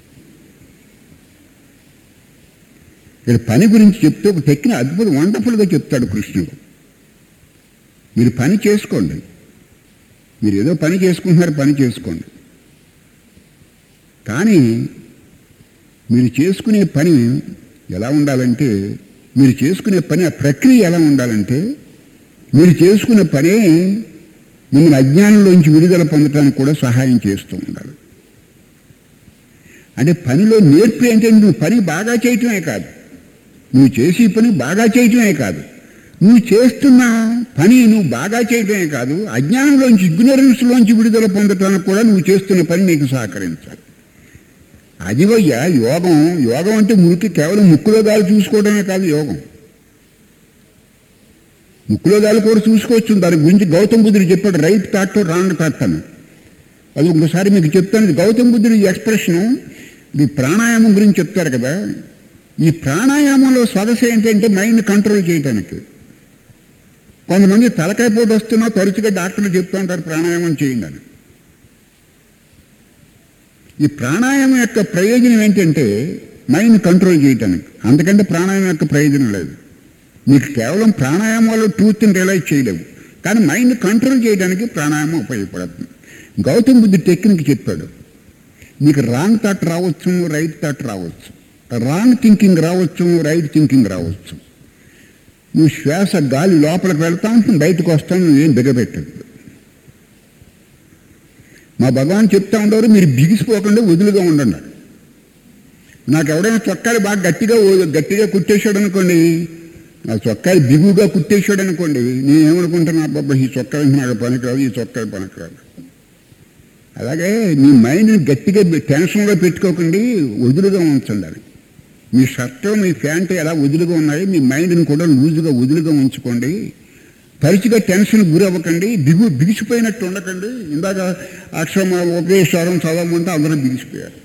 A: ఇక్కడ పని గురించి చెప్తే ఒక టెక్ని అద్భుతం వండర్ఫుల్గా చెప్తాడు కృష్ణుడు మీరు పని చేసుకోండి మీరు ఏదో పని చేసుకుంటున్నారు పని చేసుకోండి కానీ మీరు చేసుకునే పని ఎలా ఉండాలంటే మీరు చేసుకునే పని ఆ ప్రక్రియ ఎలా ఉండాలంటే మీరు చేసుకునే పనే మిమ్మల్ని అజ్ఞానంలోంచి విడుదల పొందడానికి కూడా సహాయం చేస్తూ ఉండాలి అంటే పనిలో నేర్పు ఏంటంటే నువ్వు పని బాగా చేయటమే కాదు నువ్వు చేసే పని బాగా చేయటమే కాదు నువ్వు చేస్తున్న పని నువ్వు బాగా చేయటమే కాదు అజ్ఞానంలోంచి ఇగ్నరెన్స్లోంచి విడుదల పొందటానికి కూడా నువ్వు చేస్తున్న పని నీకు సహకరించాలి అదివయ్య యోగం యోగం అంటే మురికి కేవలం ముక్కులో గాలి చూసుకోవడమే కాదు యోగం ముక్కులో గాలి కూడా చూసుకోవచ్చు దాని గురించి గౌతమ్ బుద్ధుడు చెప్పాడు రైట్ థాట్ రాంగ్ థాట్ అని అది ఒకసారి మీకు చెప్తాను ఇది గౌతమ్ బుద్ధుడి ఎక్స్ప్రెషను ఇది ప్రాణాయామం గురించి చెప్తారు కదా ఈ ప్రాణాయామంలో సదస్సు ఏంటంటే మైండ్ కంట్రోల్ చేయడానికి కొంతమంది తలకాయ పోటు వస్తున్నా తరచుగా డాక్టర్లు చెప్తూ ఉంటారు ప్రాణాయామం చేయండి అని ఈ ప్రాణాయామం యొక్క ప్రయోజనం ఏంటంటే మైండ్ కంట్రోల్ చేయటానికి అందుకంటే ప్రాణాయామం యొక్క ప్రయోజనం లేదు మీకు కేవలం ప్రాణాయామాలు ట్రూత్ని రియలైజ్ చేయలేవు కానీ మైండ్ కంట్రోల్ చేయడానికి ప్రాణాయామం ఉపయోగపడుతుంది గౌతమ్ బుద్ధి టెక్నిక్ చెప్పాడు మీకు రాంగ్ థాట్ రావచ్చు రైట్ థాట్ రావచ్చు రాంగ్ థింకింగ్ రావచ్చు రైట్ థింకింగ్ రావచ్చు నువ్వు శ్వాస గాలి లోపలికి వెళ్తా ఉంటుంది బయటకు వస్తాను నువ్వేం బిగబెట్టదు మా భగవాన్ చెప్తా ఉండేవారు మీరు బిగిసిపోకుండా వదులుగా ఉండండి నాకు ఎవడైనా చొక్కాలు బాగా గట్టిగా ఓ- గట్టిగా కుట్టేశాడు అనుకోండి నా చొక్కాలు బిగుగా కుట్టేశాడు అనుకోండి నేను ఏమనుకుంటున్నా అబ్బాబ్బా ఈ చొక్కా నాకు పనికిరాదు ఈ చొక్కా పనికిరాదు అలాగే మీ మైండ్ని గట్టిగా పె- టెన్షన్లో పెట్టుకోకండి వదులుగా ఉంచండి అది మీ షర్ట్ మీ ప్యాంట్ ఎలా వదులుగా ఉన్నాయి మీ మైండ్ని కూడా లూజుగా వదులుగా ఉంచుకోండి తరచుగా టెన్షన్ గురి అవ్వకండి బిగు బిగిసిపోయినట్టు ఉండకండి ఇందాక అక్షమ ఉపేశ్వరం చదవమంటే అందరూ బిగిసిపోయారు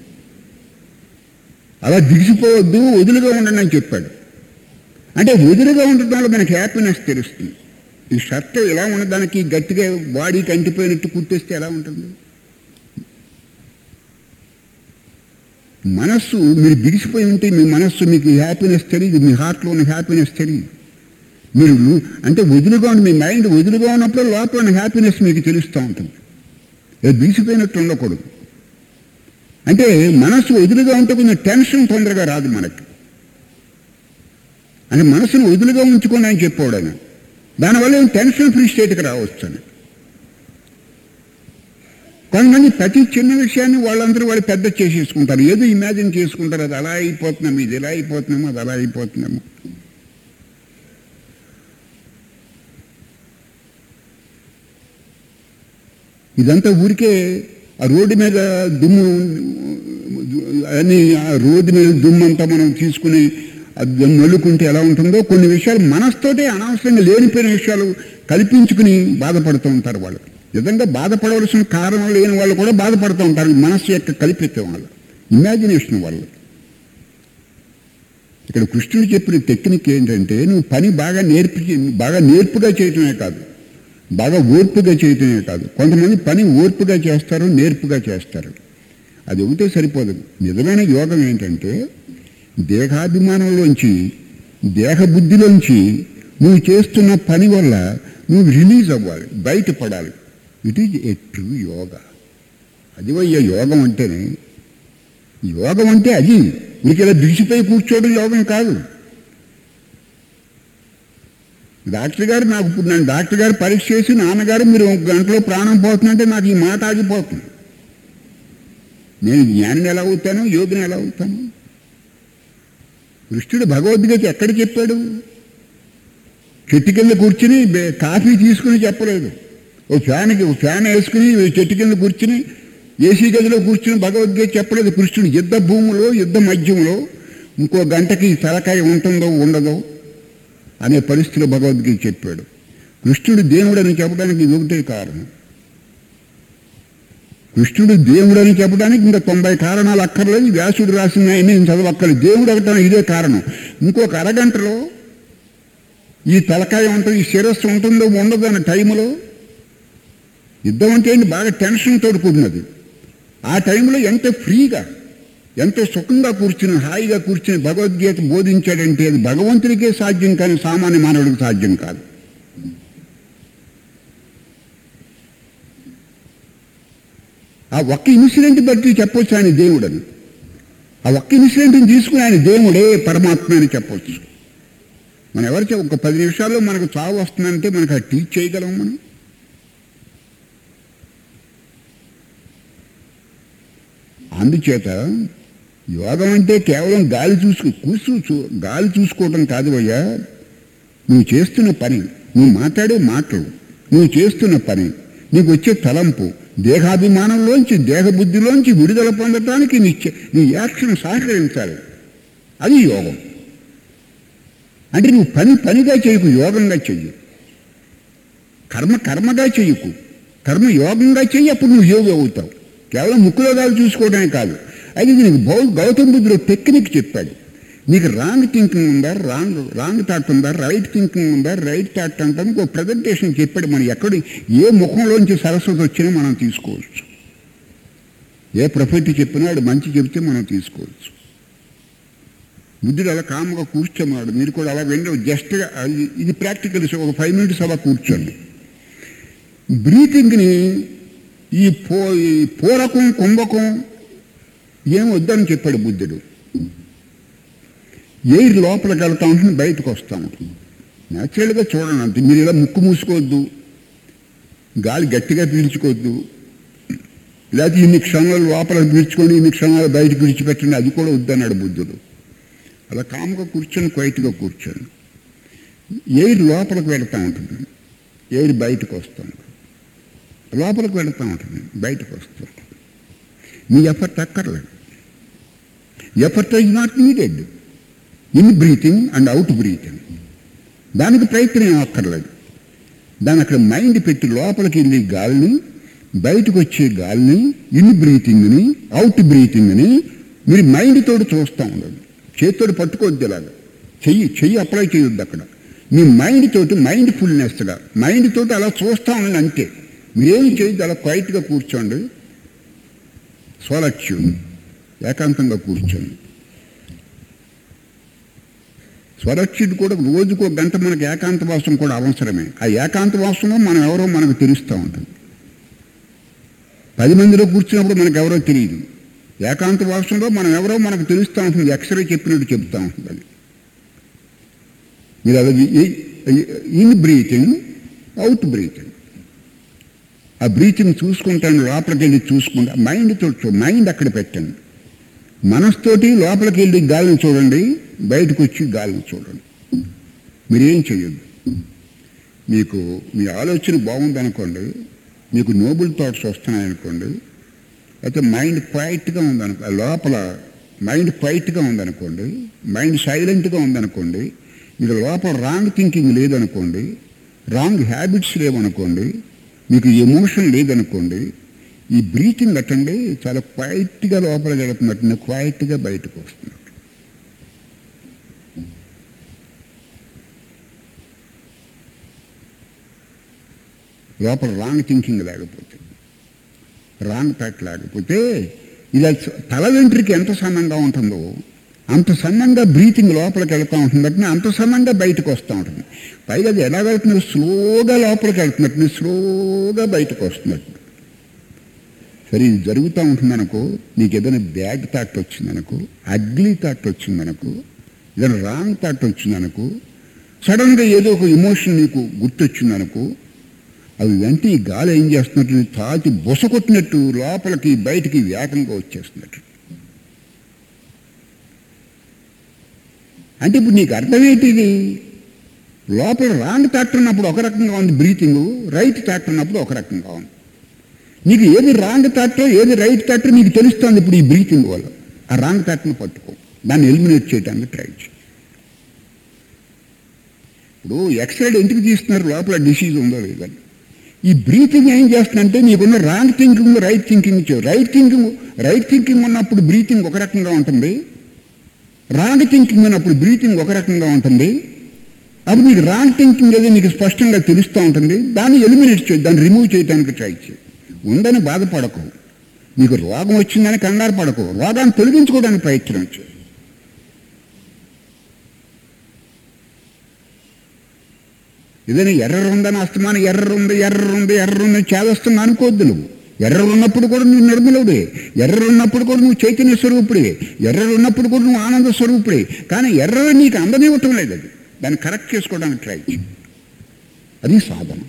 A: అలా బిగిసిపోవద్దు వదులుగా ఉండండి అని చెప్పాడు అంటే వదులుగా ఉండటం వల్ల మనకి హ్యాపీనెస్ తెలుస్తుంది ఈ షర్ట్ ఎలా ఉండడానికి గట్టిగా బాడీకి అంటిపోయినట్టు కుట్టేస్తే ఎలా ఉంటుంది మనస్సు మీరు బిగిసిపోయి ఉంటే మీ మనస్సు మీకు హ్యాపీనెస్ తెలియదు మీ హార్ట్లో ఉన్న హ్యాపీనెస్ తెలియదు మీరు లు- అంటే వదులుగా ఉండి మీ మైండ్ వదులుగా ఉన్నప్పుడు లోపల ఉన్న హ్యాపీనెస్ మీకు తెలుస్తూ ఉంటుంది అది బిగిసిపోయినట్టు ఉండకూడదు అంటే మనస్సు వదులుగా ఉంటే కొంచెం టెన్షన్ తొందరగా రాదు మనకి అంటే మనసును వదులుగా ఉంచుకోండి అని చెప్పాడు ఆయన దానివల్ల ఏం టెన్షన్ ఫ్రీ స్టేట్కి రావచ్చు అని కొంతమంది ప్రతి చిన్న విషయాన్ని వాళ్ళందరూ వాళ్ళు పెద్ద చేసేసుకుంటారు ఏదో ఇమాజిన్ చేసుకుంటారు అది అలా అయిపోతున్నాము ఇది ఇలా అయిపోతున్నాము అది అలా అయిపోతున్నాము ఇదంతా ఊరికే ఆ రోడ్డు మీద దుమ్ము అని ఆ రోడ్డు మీద దుమ్ము అంతా మనం తీసుకుని అది నలుకుంటే ఎలా ఉంటుందో కొన్ని విషయాలు మనస్తోటే అనవసరంగా లేనిపోయిన విషయాలు కల్పించుకుని బాధపడుతూ ఉంటారు వాళ్ళు నిజంగా బాధపడవలసిన కారణం లేని వాళ్ళు కూడా బాధపడుతూ ఉంటారు ఈ మనస్సు యొక్క కల్పితం వాళ్ళు ఇమాజినేషన్ వాళ్ళు ఇక్కడ కృష్ణుడు చెప్పిన టెక్నిక్ ఏంటంటే నువ్వు పని బాగా నేర్పి బాగా నేర్పుగా చేయటమే కాదు బాగా ఓర్పుగా చేయటమే కాదు కొంతమంది పని ఓర్పుగా చేస్తారు నేర్పుగా చేస్తారు అది ఒకటే సరిపోదు నిజమైన యోగం ఏంటంటే దేహాభిమానంలోంచి దేహబుద్ధిలోంచి నువ్వు చేస్తున్న పని వల్ల నువ్వు రిలీజ్ అవ్వాలి బయటపడాలి it is a true yoga అది వయ్య యోగం అంటేనే యోగం అంటే అది మీకు ఇలా దిగిసిపోయి కూర్చోవడం యోగం కాదు డాక్టర్ గారు నాకు ఇప్పుడు నేను డాక్టర్ గారు పరీక్ష చేసి నాన్నగారు మీరు ఒక గంటలో ప్రాణం పోతుందంటే నాకు ఈ మాట ఆగిపోతుంది నేను జ్ఞానిని ఎలా అవుతాను యోగిని ఎలా అవుతాను కృష్ణుడు భగవద్గీత ఎక్కడ చెప్పాడు చెట్టు కింద కూర్చుని బే- కాఫీ తీసుకుని చెప్పలేదు ఓ ఫ్యాన్కి ఓ ఫ్యాన్ వేసుకుని చెట్టు కింద కూర్చుని ఏసీ గదిలో కూర్చుని భగవద్గీత చెప్పలేదు కృష్ణుడు యుద్ధ భూములో యుద్ధ మధ్యంలో ఇంకో గంటకి తలకాయ ఉంటుందో ఉండదో అనే పరిస్థితిలో భగవద్గీత చెప్పాడు కృష్ణుడు దేవుడు అని చెప్పడానికి ఇది ఒకటే కారణం కృష్ణుడు దేవుడు అని చెప్పడానికి ఇంకా తొంభై కారణాలు అక్కర్లేదు వ్యాసుడు రాసిన నేను చదవక్కర్లేదు దేవుడు ఒకటం ఇదే కారణం ఇంకొక అరగంటలో ఈ తలకాయ ఉంటుంది ఈ శిరస్సు ఉంటుందో ఉండదు అన్న టైంలో యుద్ధం అంటే ఏంటి బాగా టెన్షన్ తోడు కూడినది ఆ టైంలో ఎంత ఫ్రీగా ఎంతో సుఖంగా కూర్చుని హాయిగా కూర్చుని భగవద్గీత బోధించాడంటే అది భగవంతుడికే సాధ్యం కానీ సామాన్య మానవుడికి సాధ్యం కాదు ఆ ఒక్క ఇన్సిడెంట్ బట్టి చెప్పొచ్చు ఆయన దేవుడని ఆ ఒక్క ఇన్సిడెంట్ని తీసుకుని ఆయన దేవుడే పరమాత్మ అని చెప్పొచ్చు మనం ఎవరికి ఒక పది నిమిషాల్లో మనకు చావు వస్తుందంటే మనకు అది టీచ్ చేయగలం మనం అందుచేత యోగం అంటే కేవలం గాలి చూసుకో కూర్చు చూ- గాలి చూసుకోవటం కాదు అయ్యా నువ్వు చేస్తున్న పని నువ్వు మాట్లాడే మాటలు నువ్వు చేస్తున్న పని నీకు వచ్చే తలంపు దేహాభిమానంలోంచి దేహబుద్ధిలోంచి విడుదల పొందటానికి నీ చే- నీ యాక్షన్ సహకరించాలి అది యోగం అంటే నువ్వు పని పనిగా చేయకు యోగంగా చెయ్యి కర్మ కర్మగా చెయ్యకు కర్మ యోగంగా చెయ్యి అప్పుడు నువ్వు యోగి అవుతావు కేవలం ముక్కులో గాలి చూసుకోవడమే కాదు అయితే ఇది నీకు బౌ గౌతమ బుద్ధుడు టెక్నిక్ చెప్పాడు నీకు రాంగ్ థింకింగ్ ఉందా రాంగ్ రాంగ్ థాట్ ఉందా రైట్ థింకింగ్ ఉందా రైట్ థాట్ అంటానికి ఒక ప్రజెంటేషన్ చెప్పాడు మనం ఎక్కడ ఏ ముఖంలోంచి సరస్వతి వచ్చినా మనం తీసుకోవచ్చు ఏ ప్రొఫెట్ చెప్పినా వాడు మంచి చెప్తే మనం తీసుకోవచ్చు బుద్ధుడు అలా కామ్గా కూర్చోమన్నాడు మీరు కూడా అలా వెళ్ళి జస్ట్గా అది- ఇది ప్రాక్టికల్ ఒక ఫైవ్ మినిట్స్ అలా కూర్చోండి బ్రీతింగ్ని ఈ పో ఈ పూరకం కుంభకం ఏం వద్దని చెప్పాడు బుద్ధుడు ఎయిర్ లోపలికి వెళ్తా ఉంటుంది బయటకు వస్తూ ఉంటుంది న్యాచురల్గా చూడండి అంతే మీరు ఇలా ముక్కు మూసుకోవద్దు గాలి గట్టిగా పీల్చుకోవద్దు లేకపోతే ఇన్ని క్షణాలు లోపల పీల్చుకొని ఇన్ని క్షణాలు బయటకు విడిచిపెట్టండి అది కూడా వద్దన్నాడు బుద్ధుడు అలా కామ్గా కూర్చొని క్వైట్గా కూర్చొని ఎయిర్ లోపలికి వెళ్తూ ఉంటుంది ఎయిర్ బయటకు వస్తూ ఉంటుంది లోపలికి వెళ్తూ ఉంటుంది బయటకు వస్తూ ఉంటుంది మీ ఎఫర్ట్ అక్కర్లేదు effort is not needed in breathing and out breathing దానికి ప్రయత్నం ఏం అక్కర్లేదు దాని అక్కడ మైండ్ పెట్టి లోపలికి వెళ్ళి గాలిని బయటకు వచ్చే గాలిని ఇన్ బ్రీతింగ్ని అవుట్ బ్రీతింగ్ని మీరు మైండ్ తోటి చూస్తూ ఉండండి చేతితోటి పట్టుకోవద్దు ఇలాగా చెయ్యి చెయ్యి అప్లై చేయొద్దు అక్కడ మీ మైండ్ తోటి మైండ్ ఫుల్నెస్గా మైండ్ తోటి అలా చూస్తూ ఉండండి అంతే మీరేమి చేయొద్దు అలా క్వైట్గా కూర్చోండి స్వలక్ష్యం ఏకాంతంగా కూర్చోండి స్వరక్షిత్ కూడా రోజుకు ఒక గంట మనకి ఏకాంతవాసం కూడా అవసరమే ఆ ఏకాంతవాసంలో మనం ఎవరో మనకు తెలుస్తూ ఉంటుంది పది మందిలో కూర్చున్నప్పుడు మనకు ఎవరో తెలియదు ఏకాంతవాసంలో మనం ఎవరో మనకు తెలుస్తూ ఉంటుంది ఎక్స్రే చెప్పినట్టు చెప్తూ ఉంటుంది అది మీరు అది ఇన్ బ్రీతింగ్ అవుట్ బ్రీతింగ్ ఆ బ్రీతింగ్ చూసుకుంటాను లోపలికి వెళ్ళి చూసుకుంటా మైండ్ తోటి మైండ్ అక్కడ పెట్టండి మనస్తోటి లోపలికి వెళ్ళి గాలిని చూడండి బయటకు వచ్చి గాలిని చూడండి మీరేం చేయొద్దు మీకు మీ ఆలోచన బాగుందనుకోండి మీకు నోబుల్ థాట్స్ వస్తున్నాయనుకోండి అయితే మైండ్ క్వైట్గా ఉందనుకో లోపల మైండ్ క్వైట్గా ఉందనుకోండి మైండ్ సైలెంట్గా ఉందనుకోండి మీకు లోపల రాంగ్ థింకింగ్ లేదనుకోండి రాంగ్ హ్యాబిట్స్ లేవనుకోండి మీకు ఎమోషన్ లేదనుకోండి ఈ బ్రీతింగ్ అట్టండి చాలా క్వైట్గా లోపలికి వెళుతున్నట్టు క్వైట్గా బయటకు వస్తున్నట్టు లోపల రాంగ్ థింకింగ్ లేకపోతే రాంగ్ థాట్ లేకపోతే ఇలా తల వెంట్రుకి ఎంత సన్నంగా ఉంటుందో అంత సన్నంగా బ్రీతింగ్ లోపలికి వెళ్తూ ఉంటుంది అంటే అంత సన్నంగా బయటకు వస్తూ ఉంటుంది పైగా అది ఎలా వెళ్తున్నది స్లోగా లోపలికి వెళ్తున్నట్టు స్లోగా బయటకు వస్తున్నట్టు సరే ఇది జరుగుతూ ఉంటుందనుకో నీకు ఏదైనా బ్యాడ్ థాట్ వచ్చిందనుకో అగ్లీ థాట్ వచ్చిందనుకో ఏదైనా రాంగ్ థాట్ వచ్చిందనుకో సడన్గా ఏదో ఒక ఎమోషన్ నీకు గుర్తొచ్చిందనుకో అవి వెంట ఈ గాలి ఏం చేస్తున్నట్టు నీ తాతి బుస కొట్టినట్టు లోపలికి బయటికి వేగంగా వచ్చేస్తున్నట్టు అంటే ఇప్పుడు నీకు అర్థమేంటిది లోపల రాంగ్ థాట్ ఉన్నప్పుడు ఒక రకంగా ఉంది బ్రీతింగ్ రైట్ థాట్ ఉన్నప్పుడు ఒక రకంగా ఉంది నీకు ఏది రాంగ్ థాట్ ఏది రైట్ థాట్ నీకు తెలుస్తుంది ఇప్పుడు ఈ బ్రీతింగ్ వల్ల ఆ రాంగ్ థాట్ని పట్టుకో దాన్ని ఎలిమినేట్ చేయడానికి ట్రై చేయి ఇప్పుడు ఎక్స్రే ఎందుకు తీస్తున్నారు లోపల డిసీజ్ ఉందో లేదని ఈ బ్రీతింగ్ ఏం చేస్తుందంటే నీకున్న wrong thinking right thinking right thinking right thinking ఉన్నప్పుడు బ్రీతింగ్ ఒక రకంగా ఉంటుంది రాంగ్ థింకింగ్ ఉన్నప్పుడు బ్రీతింగ్ ఒక రకంగా ఉంటుంది అప్పుడు నీకు రాంగ్ థింకింగ్ ఏదో నీకు స్పష్టంగా తెలుస్తూ ఉంటుంది దాన్ని ఎలిమినేట్ చేయి దాన్ని రిమూవ్ చేయడానికి ట్రై చేయి ఉందని బాధపడకు నీకు రోగం వచ్చిందని కంగారు పడకు రోగాన్ని తొలగించుకోవడానికి ప్రయత్నం చేయి ఏదైనా ఎర్ర ఉందని అస్తమానం ఎర్ర ఉంది ఎర్ర ఉంది ఎర్ర ఉంది చేదొస్తుంది అనుకోవద్దు నువ్వు ఎర్ర ఉన్నప్పుడు కూడా నువ్వు నిర్మలుడే ఎర్ర ఉన్నప్పుడు కూడా నువ్వు చైతన్య స్వరూపుడే ఎర్ర ఉన్నప్పుడు కూడా నువ్వు ఆనంద స్వరూపుడే కానీ ఎర్ర నీకు అందనివ్వటం లేదు అది దాన్ని కరెక్ట్ చేసుకోవడానికి ట్రై చేయి అది సాధన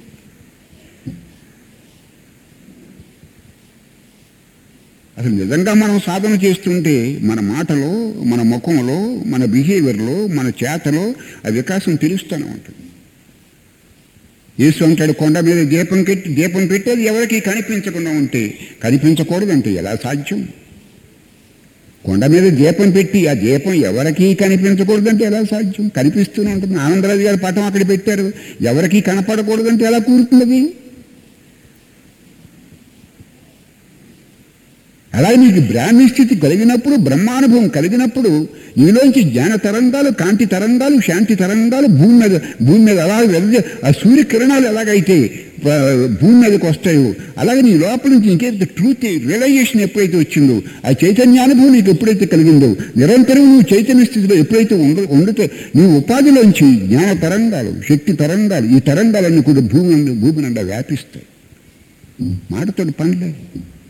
A: అసలు నిజంగా మనం సాధన చేస్తుంటే మన మాటలో మన ముఖంలో మన బిహేవియర్లో మన చేతలో ఆ వికాసం తెలుస్తూనే ఉంటుంది యేసు అంటాడు కొండ మీద దీపం పెట్టి దీపం పెట్టేది ఎవరికి కనిపించకుండా ఉంటే కనిపించకూడదంటే ఎలా సాధ్యం కొండ మీద దీపం పెట్టి ఆ దీపం ఎవరికి కనిపించకూడదంటే ఎలా సాధ్యం కనిపిస్తూనే ఉంటుంది ఆనందరాజు గారి పటం అక్కడ పెట్టారు ఎవరికి కనపడకూడదంటే ఎలా కూరుతున్నది అలాగే నీకు బ్రాహ్మీ స్థితి కలిగినప్పుడు బ్రహ్మానుభవం కలిగినప్పుడు నీలోంచి జ్ఞాన తరంగాలు కాంతి తరంగాలు శాంతి తరంగాలు భూమి మీద భూమి మీద అలా వెళ్తే ఆ సూర్యకిరణాలు ఎలాగైతే ఆ, భూమి మీదకి వస్తాయో అలాగే నీ లోపల నుంచి ఇంకేదైతే ట్రూత్ రియలైజేషన్ ఎప్పుడైతే వచ్చిందో ఆ చైతన్యానుభవం నీకు ఎప్పుడైతే కలిగిందో నిరంతరం నువ్వు చైతన్య స్థితిలో ఎప్పుడైతే ఉండ ఉండితే నీ ఉపాధిలోంచి జ్ఞాన తరంగాలు శక్తి తరంగాలు ఈ తరంగాలన్నీ కూడా భూమి నుండి- భూమి నిండా వ్యాపిస్తాయి మాటతోటి పని లేదు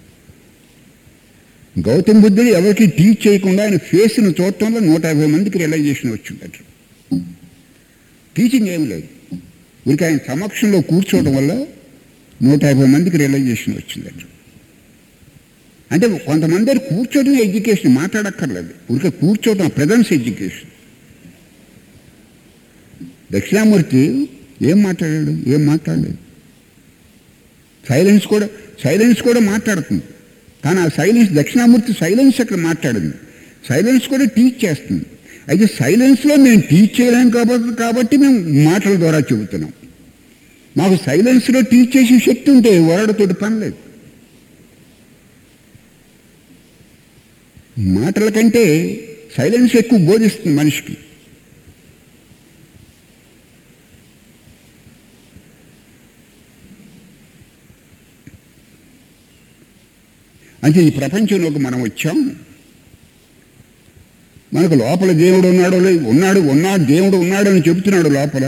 A: గౌతమ్ బుద్ధుడు ఎవరికి టీచ్ చేయకుండా ఆయన ఫేస్ను చూడటంలో నూట యాభై మందికి రియలైజేషన్ వచ్చిందట టీచింగ్ ఏమి లేదు ఊరికి ఆయన సమక్షంలో కూర్చోవడం వల్ల నూట యాభై మందికి రియలైజేషన్ వచ్చిందట అంటే కొంతమంది దగ్గర కూర్చోవడం ఎడ్యుకేషన్ మాట్లాడక్కర్లేదు ఊరికే కూర్చోవడం ప్రజెన్స్ ఎడ్యుకేషన్ దక్షిణామూర్తి ఏం మాట్లాడాడు ఏం మాట్లాడలేదు సైలెన్స్ కూడా సైలెన్స్ కూడా మాట్లాడుతుంది కానీ ఆ సైలెన్స్ దక్షిణామూర్తి సైలెన్స్ అక్కడ మాట్లాడింది సైలెన్స్ కూడా టీచ్ చేస్తుంది అయితే సైలెన్స్లో మేము టీచ్ చేయలేం కాబట్టి కాబట్టి మేము మాటల ద్వారా చెబుతున్నాం మాకు సైలెన్స్లో టీచ్ చేసే శక్తి ఉంటే వరడతోటి పని లేదు మాటల కంటే సైలెన్స్ ఎక్కువ బోధిస్తుంది మనిషికి అంటే ఈ ప్రపంచంలోకి మనం వచ్చాం మనకు లోపల దేవుడు ఉన్నాడో లేదు ఉన్నాడు ఉన్నాడు దేవుడు ఉన్నాడని చెబుతున్నాడు లోపల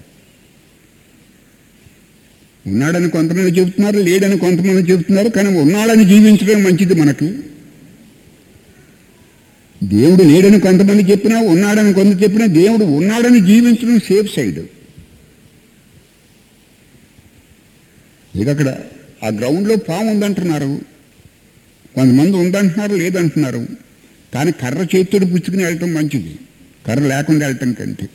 A: ఉన్నాడని కొంతమంది చెబుతున్నారు లేడని కొంతమంది చెబుతున్నారు కానీ ఉన్నాడని జీవించడం మంచిది మనకి దేవుడు లేడని కొంతమంది చెప్పినా ఉన్నాడని కొంత చెప్పినా దేవుడు ఉన్నాడని జీవించడం సేఫ్ సైడ్ ఇక అక్కడ ఆ గ్రౌండ్లో పాము ఉందంటున్నారు కొంతమంది ఉందంటున్నారు లేదంటున్నారు కానీ కర్ర చేతితో పుచ్చుకుని వెళ్ళటం మంచిది కర్ర లేకుండా వెళ్ళటం కంటే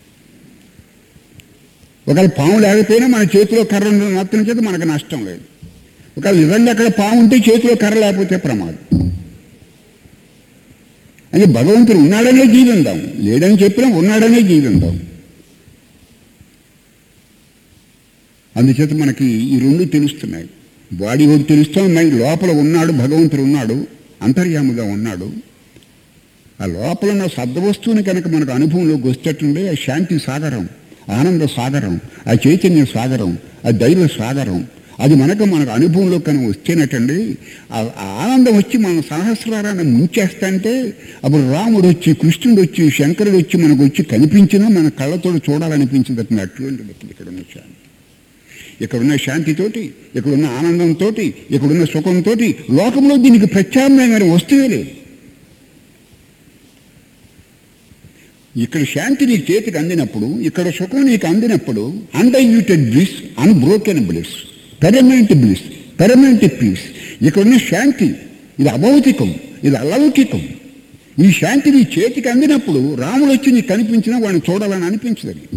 A: ఒకవేళ పాము లేకపోయినా మన చేతిలో కర్ర ఉన్న మాత్రం చేత మనకు నష్టం లేదు ఒకవేళ నిజంగా అక్కడ పాము ఉంటే చేతిలో కర్ర లేకపోతే ప్రమాదం అని భగవంతుడు ఉన్నాడనే జీవిందాం లేడని చెప్పినా ఉన్నాడనే జీవిందాం అందుచేత మనకి ఈ రెండు తెలుస్తున్నాయి బాడీ ఒకటి తెలుస్తూ ఉన్నాయి లోపల ఉన్నాడు భగవంతుడు ఉన్నాడు అంతర్యాముగా ఉన్నాడు ఆ లోపల ఉన్న సద్వస్తువుని కనుక మనకు అనుభవంలోకి వచ్చేటుండే ఆ శాంతి సాగరం ఆనంద సాగరం ఆ చైతన్య సాగరం ఆ దైవ సాగరం అది మనకు మనకు అనుభవంలో కనుక వస్తేనటండి ఆ ఆ ఆనందం వచ్చి మన సహస్రారాన్ని ముంచేస్తంటే అప్పుడు రాముడు వచ్చి కృష్ణుడు వచ్చి శంకరుడు వచ్చి మనకు వచ్చి కనిపించినా మన కళ్ళతో చూడాలనిపించింది అటువంటి ఇక్కడ ఉన్న శాంతి ఇక్కడున్న శాంతితోటి ఇక్కడున్న ఆనందంతో ఇక్కడున్న సుఖంతో లోకంలో దీనికి ప్రత్యామ్నాయమైన వస్తువే లేదు ఇక్కడ శాంతి నీ చేతికి అందినప్పుడు ఇక్కడ సుఖం నీకు అందినప్పుడు undiluted bliss unbroken bliss permanent bliss permanent peace ఇక్కడున్న శాంతి ఇది అభౌతికం ఇది అలౌకికం ఈ శాంతి నీ చేతికి అందినప్పుడు రాముడు వచ్చి నీకు కనిపించినా వాడిని చూడాలని అనిపించదని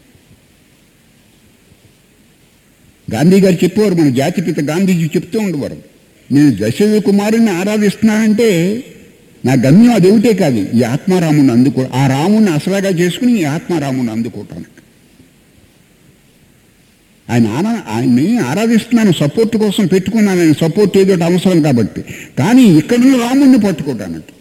A: గాంధీ గారు చెప్పేవారు మన జాతిపిత గాంధీజీ చెప్తూ ఉండేవారు నేను దశరథ కుమారుని ఆరాధిస్తున్నానంటే నా గమ్యం అది ఒకటే కాదు ఈ ఆత్మారాముని అందుకో ఆ రాముని అసలాగా చేసుకుని ఈ ఆత్మారాముని అందుకోవటానికి ఆయన ఆనా ఆయన్ని ఆరాధిస్తున్నాను సపోర్ట్ కోసం పెట్టుకున్నాను ఆయన సపోర్ట్ ఏదో ఒకటి అవసరం కాబట్టి కానీ ఇక్కడున్న రాముణ్ణి పట్టుకోవటానికి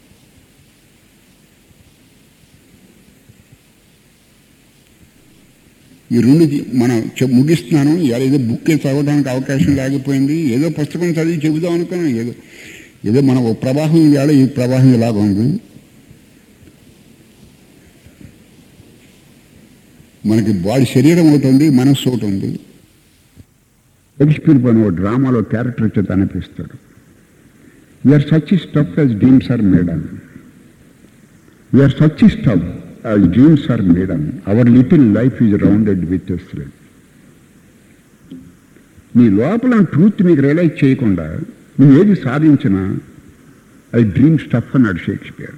A: ఈ రెండు జీ- మనం చె- ముగిస్తున్నాను ఇవాళ ఏదో బుక్ చదవడానికి అవకాశం లేకపోయింది ఏదో పుస్తకం చదివి చెబుదాం అనుకున్నాను ఏదో ఏదో మన ఓ ప్రవాహం ఇవాళ ఈ ప్రవాహం ఇలాగ ఉంది మనకి బాడీ శరీరం ఒకటి ఉంది మనస్సు ఒకటి ఉంది షేక్స్పియర్ పని ఓ డ్రామాలో క్యారెక్టర్ చేత అనిపిస్తాడు we're such stuff as dreams are made అని we're such stuff as dreams are made on. Our little life is rounded with a thread. నీ లోపల ట్రూత్ నీకు రియలైజ్ చేయకుండా నువ్వు ఏది సాధించినా అది డ్రీమ్ స్టఫ్ అన్నాడు షేక్స్పియర్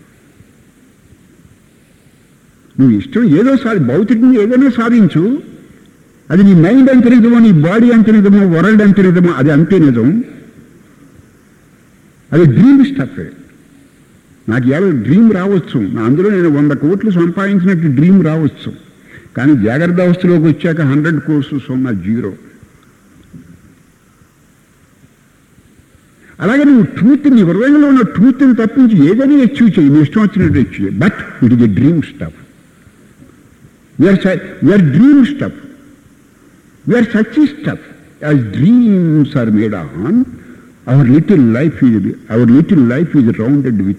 A: నువ్వు ఇష్టం ఏదో సాధి భౌతికంగా ఏదైనా సాధించు అది నీ మైండ్ అంత నిజమో నీ బాడీ అంత నిజమో వరల్డ్ అంత నిజమో అది అంతే నిజం అది డ్రీమ్ స్టఫ్ నాకు ఎలా డ్రీమ్ రావచ్చు నా అందులో నేను వంద కోట్లు సంపాదించినట్టు డ్రీమ్ రావచ్చు కానీ జాగ్రత్త అవస్థలోకి వచ్చాక హండ్రెడ్ కోర్సెస్ ఉన్న జీరో అలాగే నువ్వు ట్రూత్ నీ హృదయంలో ఉన్న ట్రూత్ని తప్పించి ఏదైనా అచీవ్ చేయి నీ ఇష్టం వచ్చినట్టు achieve but it is a dream stuff we're we're dream stuff we're such stuff as dreams are made on our little life is our little life is rounded with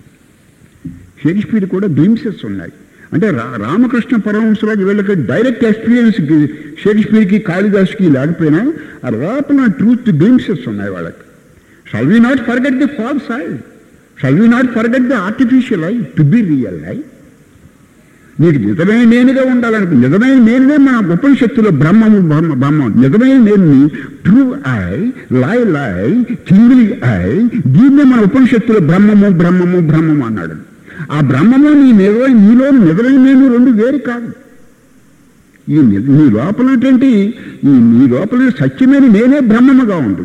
A: Shakespeare కూడా డ్రీమ్సెస్ ఉన్నాయి అంటే రా రామకృష్ణ పరమహంసరాజు వీళ్ళకి డైరెక్ట్ ఎక్స్పీరియన్స్ షేక్స్పియర్కి కాళిదాస్కి లేకపోయినా ఆ లోపల truth డ్రీమ్సెస్ ఉన్నాయి వాళ్ళకి shall we not forget the false I shall we not forget the artificial I to be real I నీకు నిజమైన నేనుగా ఉండాలనుకో నిజమైన నేనుగా మన ఉపనిషత్తులో బ్రహ్మము బ్రహ్మ బ్రహ్మం నిజమైన నేను ట్రూ ఐ లాయ్ లాయ్ కింగిలి ఐ దీన్నే మన ఉపనిషత్తులో బ్రహ్మము బ్రహ్మము బ్రహ్మము అన్నాడు ఆ బ్రహ్మము నీ నిజమైన నీలో నిజమైన నేను రెండు వేరు కాదు ఈ ని- నీ లోపలటువంటి ఈ నీ లోపల సత్యమైన నేనే బ్రహ్మముగా ఉంది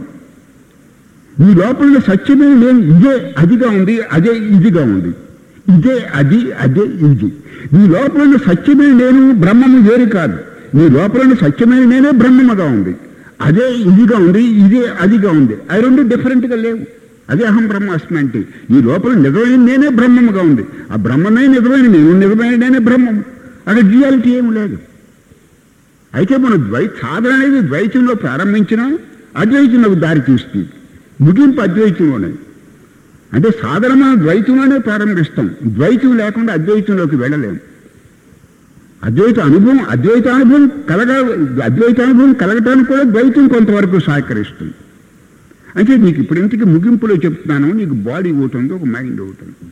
A: నీ లోపల సత్యమైన నేను ఇదే అదిగా ఉంది అదే ఇదిగా ఉంది ఇదే అది అదే ఇది నీ లోపల ఉన్న సత్యమైన నేను బ్రహ్మము వేరు కాదు నీ లోపల ఉన్న సత్యమైన నేనే బ్రహ్మముగా ఉంది అదే ఇదిగా ఉంది ఇదే అదిగా ఉంది అవి రెండు డిఫరెంట్గా లేవు అదే అహం బ్రహ్మాస్మి అంటే ఈ లోపల నిజమైన నేనే బ్రహ్మముగా ఉంది ఆ బ్రహ్మమే నిజమైన నేను నిజమైన నేనే బ్రహ్మం అక్కడ రియాలిటీ ఏమి లేదు అయితే మన ద్వై సాధన అనేది ద్వైతంలో ప్రారంభించినా అద్వైతంలోకి దారి తీస్తుంది ముగింపు అద్వైతంలోనే అంటే సాధన మనం ద్వైతంలోనే ప్రారంభిస్తాం ద్వైతం లేకుండా అద్వైతంలోకి వెళ్ళలేము అద్వైత అనుభవం అద్వైత అనుభవం కలగ అద్వైత అనుభవం కలగటానికి కూడా ద్వైతం కొంతవరకు సహకరిస్తుంది అంటే నీకు ఇప్పుడు ఇంటికి ముగింపులో చెప్తున్నాను నీకు బాడీ ఒకటి ఉంది ఒక మైండ్ ఒకటి ఉంది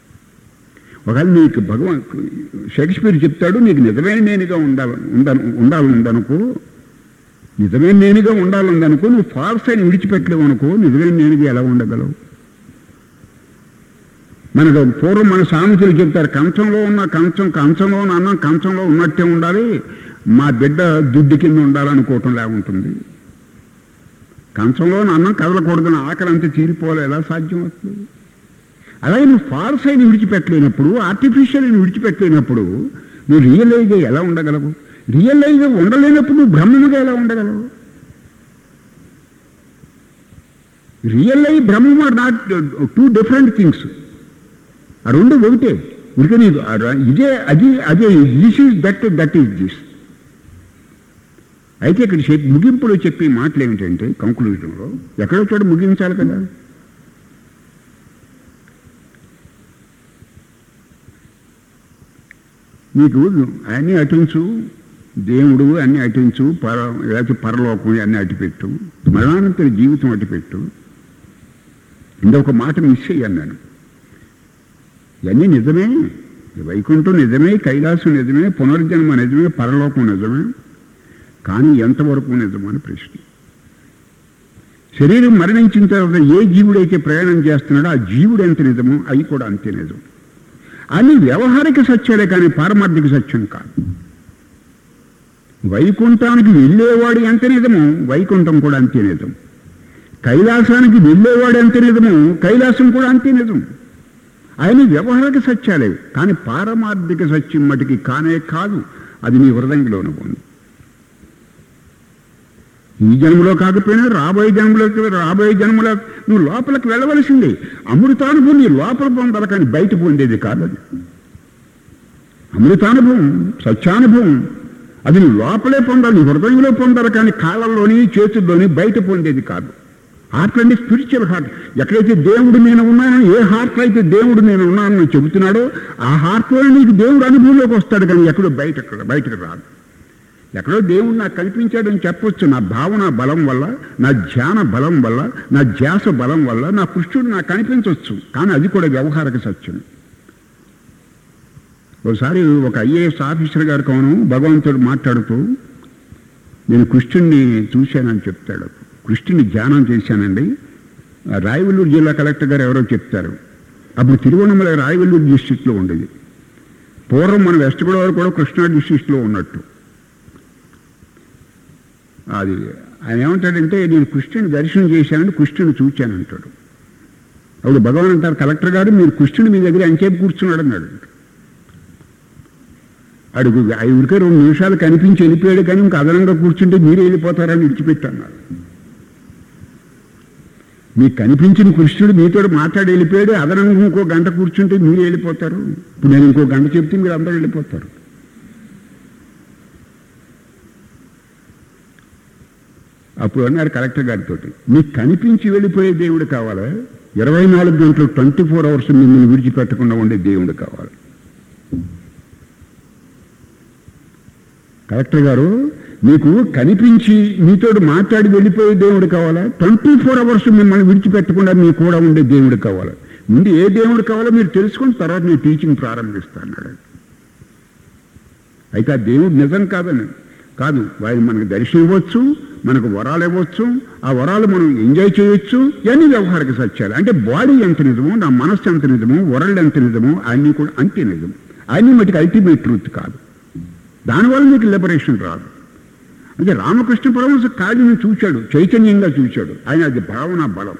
A: ఒకవేళ నీకు భగవాన్ షేక్స్పియర్ చెప్తాడు నీకు నిజమైన నేనుగా ఉండాలి ఉండ ఉండాలి ఉందనుకో నిజమైన నేనుగా ఉండాలందనుకో నువ్వు ఫాల్స్ అని విడిచిపెట్టలేవు అనుకో నిజమైన నేనుగా ఎలా ఉండగలవు మనకు పూర్వం మన సామెతలు చెప్తారు కంచంలో ఉన్న కంచం కంచంలో ఉన్న అన్నం కంచంలో ఉన్నట్టే ఉండాలి మా బిడ్డ దుడ్డు కింద ఉండాలనుకోవటం లేకుంటుంది కంచంలో ఉన్న అన్నం కదలకూడదని ఆకలి అంతా తీరిపోవాలి ఎలా సాధ్యం అవుతుంది అలాగే నువ్వు ఫాల్స్ అయిన విడిచిపెట్టలేనప్పుడు ఆర్టిఫిషియల్ అయిన విడిచిపెట్టలేనప్పుడు నువ్వు రియలైజ్గా ఎలా ఉండగలవు రియలైజ్గా ఉండలేనప్పుడు నువ్వు బ్రహ్మముగా ఎలా ఉండగలవు రియలైజ్ బ్రహ్మం are not two different things ఆ రెండు ఒకటే ఉడికే నీకు ఆ ర- ఇదే అది అదే this is that that is this అయితే ఇక్కడ చెప్పి ముగింపులో చెప్పే మాటలు ఏమిటంటే కంక్లూజన్లో ఎక్కడో చోట ముగించాలి కదా నీకు అన్నీ అటించు దేవుడు అన్ని అటించు పర లేకపోతే పరలోకం అన్ని అటిపెట్టు మరణానంతర జీవితం అటిపెట్టు ఇంకొక మాట మిస్ అయ్యాను నేను ఇవన్నీ నిజమే వైకుంఠం నిజమే కైలాసం నిజమే పునర్జన్మ నిజమే పరలోకం నిజమే కానీ ఎంతవరకు నిజమని ప్రశ్న శరీరం మరణించిన తర్వాత ఏ జీవుడైతే ప్రయాణం చేస్తున్నాడో ఆ జీవుడు ఎంత నిజమో అవి కూడా అంతే నిజం అన్ని వ్యవహారిక సత్యాలే కానీ పారమార్థిక సత్యం కాదు వైకుంఠానికి వెళ్ళేవాడు ఎంత నిజమో వైకుంఠం కూడా అంతే నిజం కైలాసానికి వెళ్ళేవాడు ఎంత నిజమో కైలాసం కూడా అంతే నిజం ఆయన వ్యవహారిక సత్యాలే కానీ పారమార్థిక సత్యం మటుకి కానే కాదు అది నీ హృదయంలోనే ఉంది ఈ జన్మలో కాకపోయినా రాబోయే జన్మలోకి రాబోయే జన్మలో నువ్వు లోపలికి వెళ్ళవలసిందే అమృతానుభవం నీ లోపల పొందాలి కానీ బయట పొందేది కాదు అది అమృతానుభవం సత్యానుభవం అది నువ్వు లోపలే పొందాలి నీ హృదయంలో పొందాలి కానీ కాళ్ళల్లోని చేతుల్లోని బయట పొందేది కాదు హార్ట్ అంటే స్పిరిచువల్ హార్ట్ ఎక్కడైతే దేవుడు నేను ఉన్నానో ఏ హార్ట్లో అయితే దేవుడు నేను ఉన్నానని చెబుతున్నాడో ఆ హార్ట్లో నీకు దేవుడు అనుభవంలోకి వస్తాడు కానీ ఎక్కడో బయట బయటకు రాదు ఎక్కడో దేవుడు నాకు కనిపించాడని చెప్పొచ్చు నా భావన బలం వల్ల నా ధ్యాన బలం వల్ల నా ధ్యాస బలం వల్ల నా కృష్ణుడు నాకు కనిపించవచ్చు కానీ అది కూడా వ్యవహారిక సత్యం ఒకసారి ఒక ఐఏఎస్ ఆఫీసర్ గారు కాను భగవంతుడు మాట్లాడుతూ నేను కృష్ణుడిని చూశానని చెప్తాడు కృష్ణుని ధ్యానం చేశానండి ఆ రాయవల్లూరు జిల్లా కలెక్టర్ గారు ఎవరో చెప్తారు అప్పుడు తిరువణమల రాయవల్లూరు డిస్టిక్లో ఉండేది పూర్వం మన వెస్ట్ గోదావరి కూడా కృష్ణా డిస్టిక్లో ఉన్నట్టు అది ఆయన ఏమంటాడంటే నేను కృష్ణుని దర్శనం చేశానని కృష్ణుని చూచానంటాడు అప్పుడు భగవాన్ అంటారు కలెక్టర్ గారు మీరు కృష్ణుని మీ దగ్గర ఎంతసేపు కూర్చున్నాడు అన్నాడు అడుగు ఊరికే రెండు నిమిషాలు కనిపించి వెళ్ళిపోయాడు కానీ ఇంకా అదనంగా కూర్చుంటే మీరే వెళ్ళిపోతారని విడిచిపెట్టన్నారు మీకు కనిపించిన కృష్ణుడు మీతో మాట్లాడి వెళ్ళిపోయాడు అదనంగా ఇంకో గంట కూర్చుంటే మీరే వెళ్ళిపోతారు ఇప్పుడు నేను ఇంకో గంట చెప్తే మీరు అందరూ వెళ్ళిపోతారు అప్పుడు అన్నారు కలెక్టర్ గారితో మీకు కనిపించి వెళ్ళిపోయే దేవుడు కావాలా ఇరవై నాలుగు గంటలు ట్వంటీ ఫోర్ అవర్స్ మిమ్మల్ని విడిచిపెట్టకుండా ఉండే దేవుడు కావాలి కలెక్టర్ గారు మీకు కనిపించి మీతో మాట్లాడి వెళ్ళిపోయే దేవుడు కావాలా ట్వంటీ ఫోర్ అవర్స్ మిమ్మల్ని విడిచిపెట్టకుండా మీ కూడా ఉండే దేవుడు కావాలా ముందు ఏ దేవుడు కావాలో మీరు తెలుసుకుని తర్వాత నేను టీచింగ్ ప్రారంభిస్తాను అన్నాడు అయితే ఆ దేవుడు నిజం కాదని కాదు వారి మనకు దర్శనం ఇవ్వచ్చు మనకు వరాలు ఇవ్వచ్చు ఆ వరాలు మనం ఎంజాయ్ చేయొచ్చు ఇవన్నీ వ్యవహారిక సత్యాలు అంటే బాడీ ఎంత నిజమో నా మనస్సు ఎంత నిజమో వరల్డ్ ఎంత నిజమో అన్నీ కూడా అంతే నిజం అన్నీ మటుకు అల్టిమేట్ ట్రూత్ కాదు దానివల్ల మీకు లిబరేషన్ రాదు అంటే రామకృష్ణ పరమహంస కాళీని చూశాడు చైతన్యంగా చూశాడు ఆయన అది భావన బలం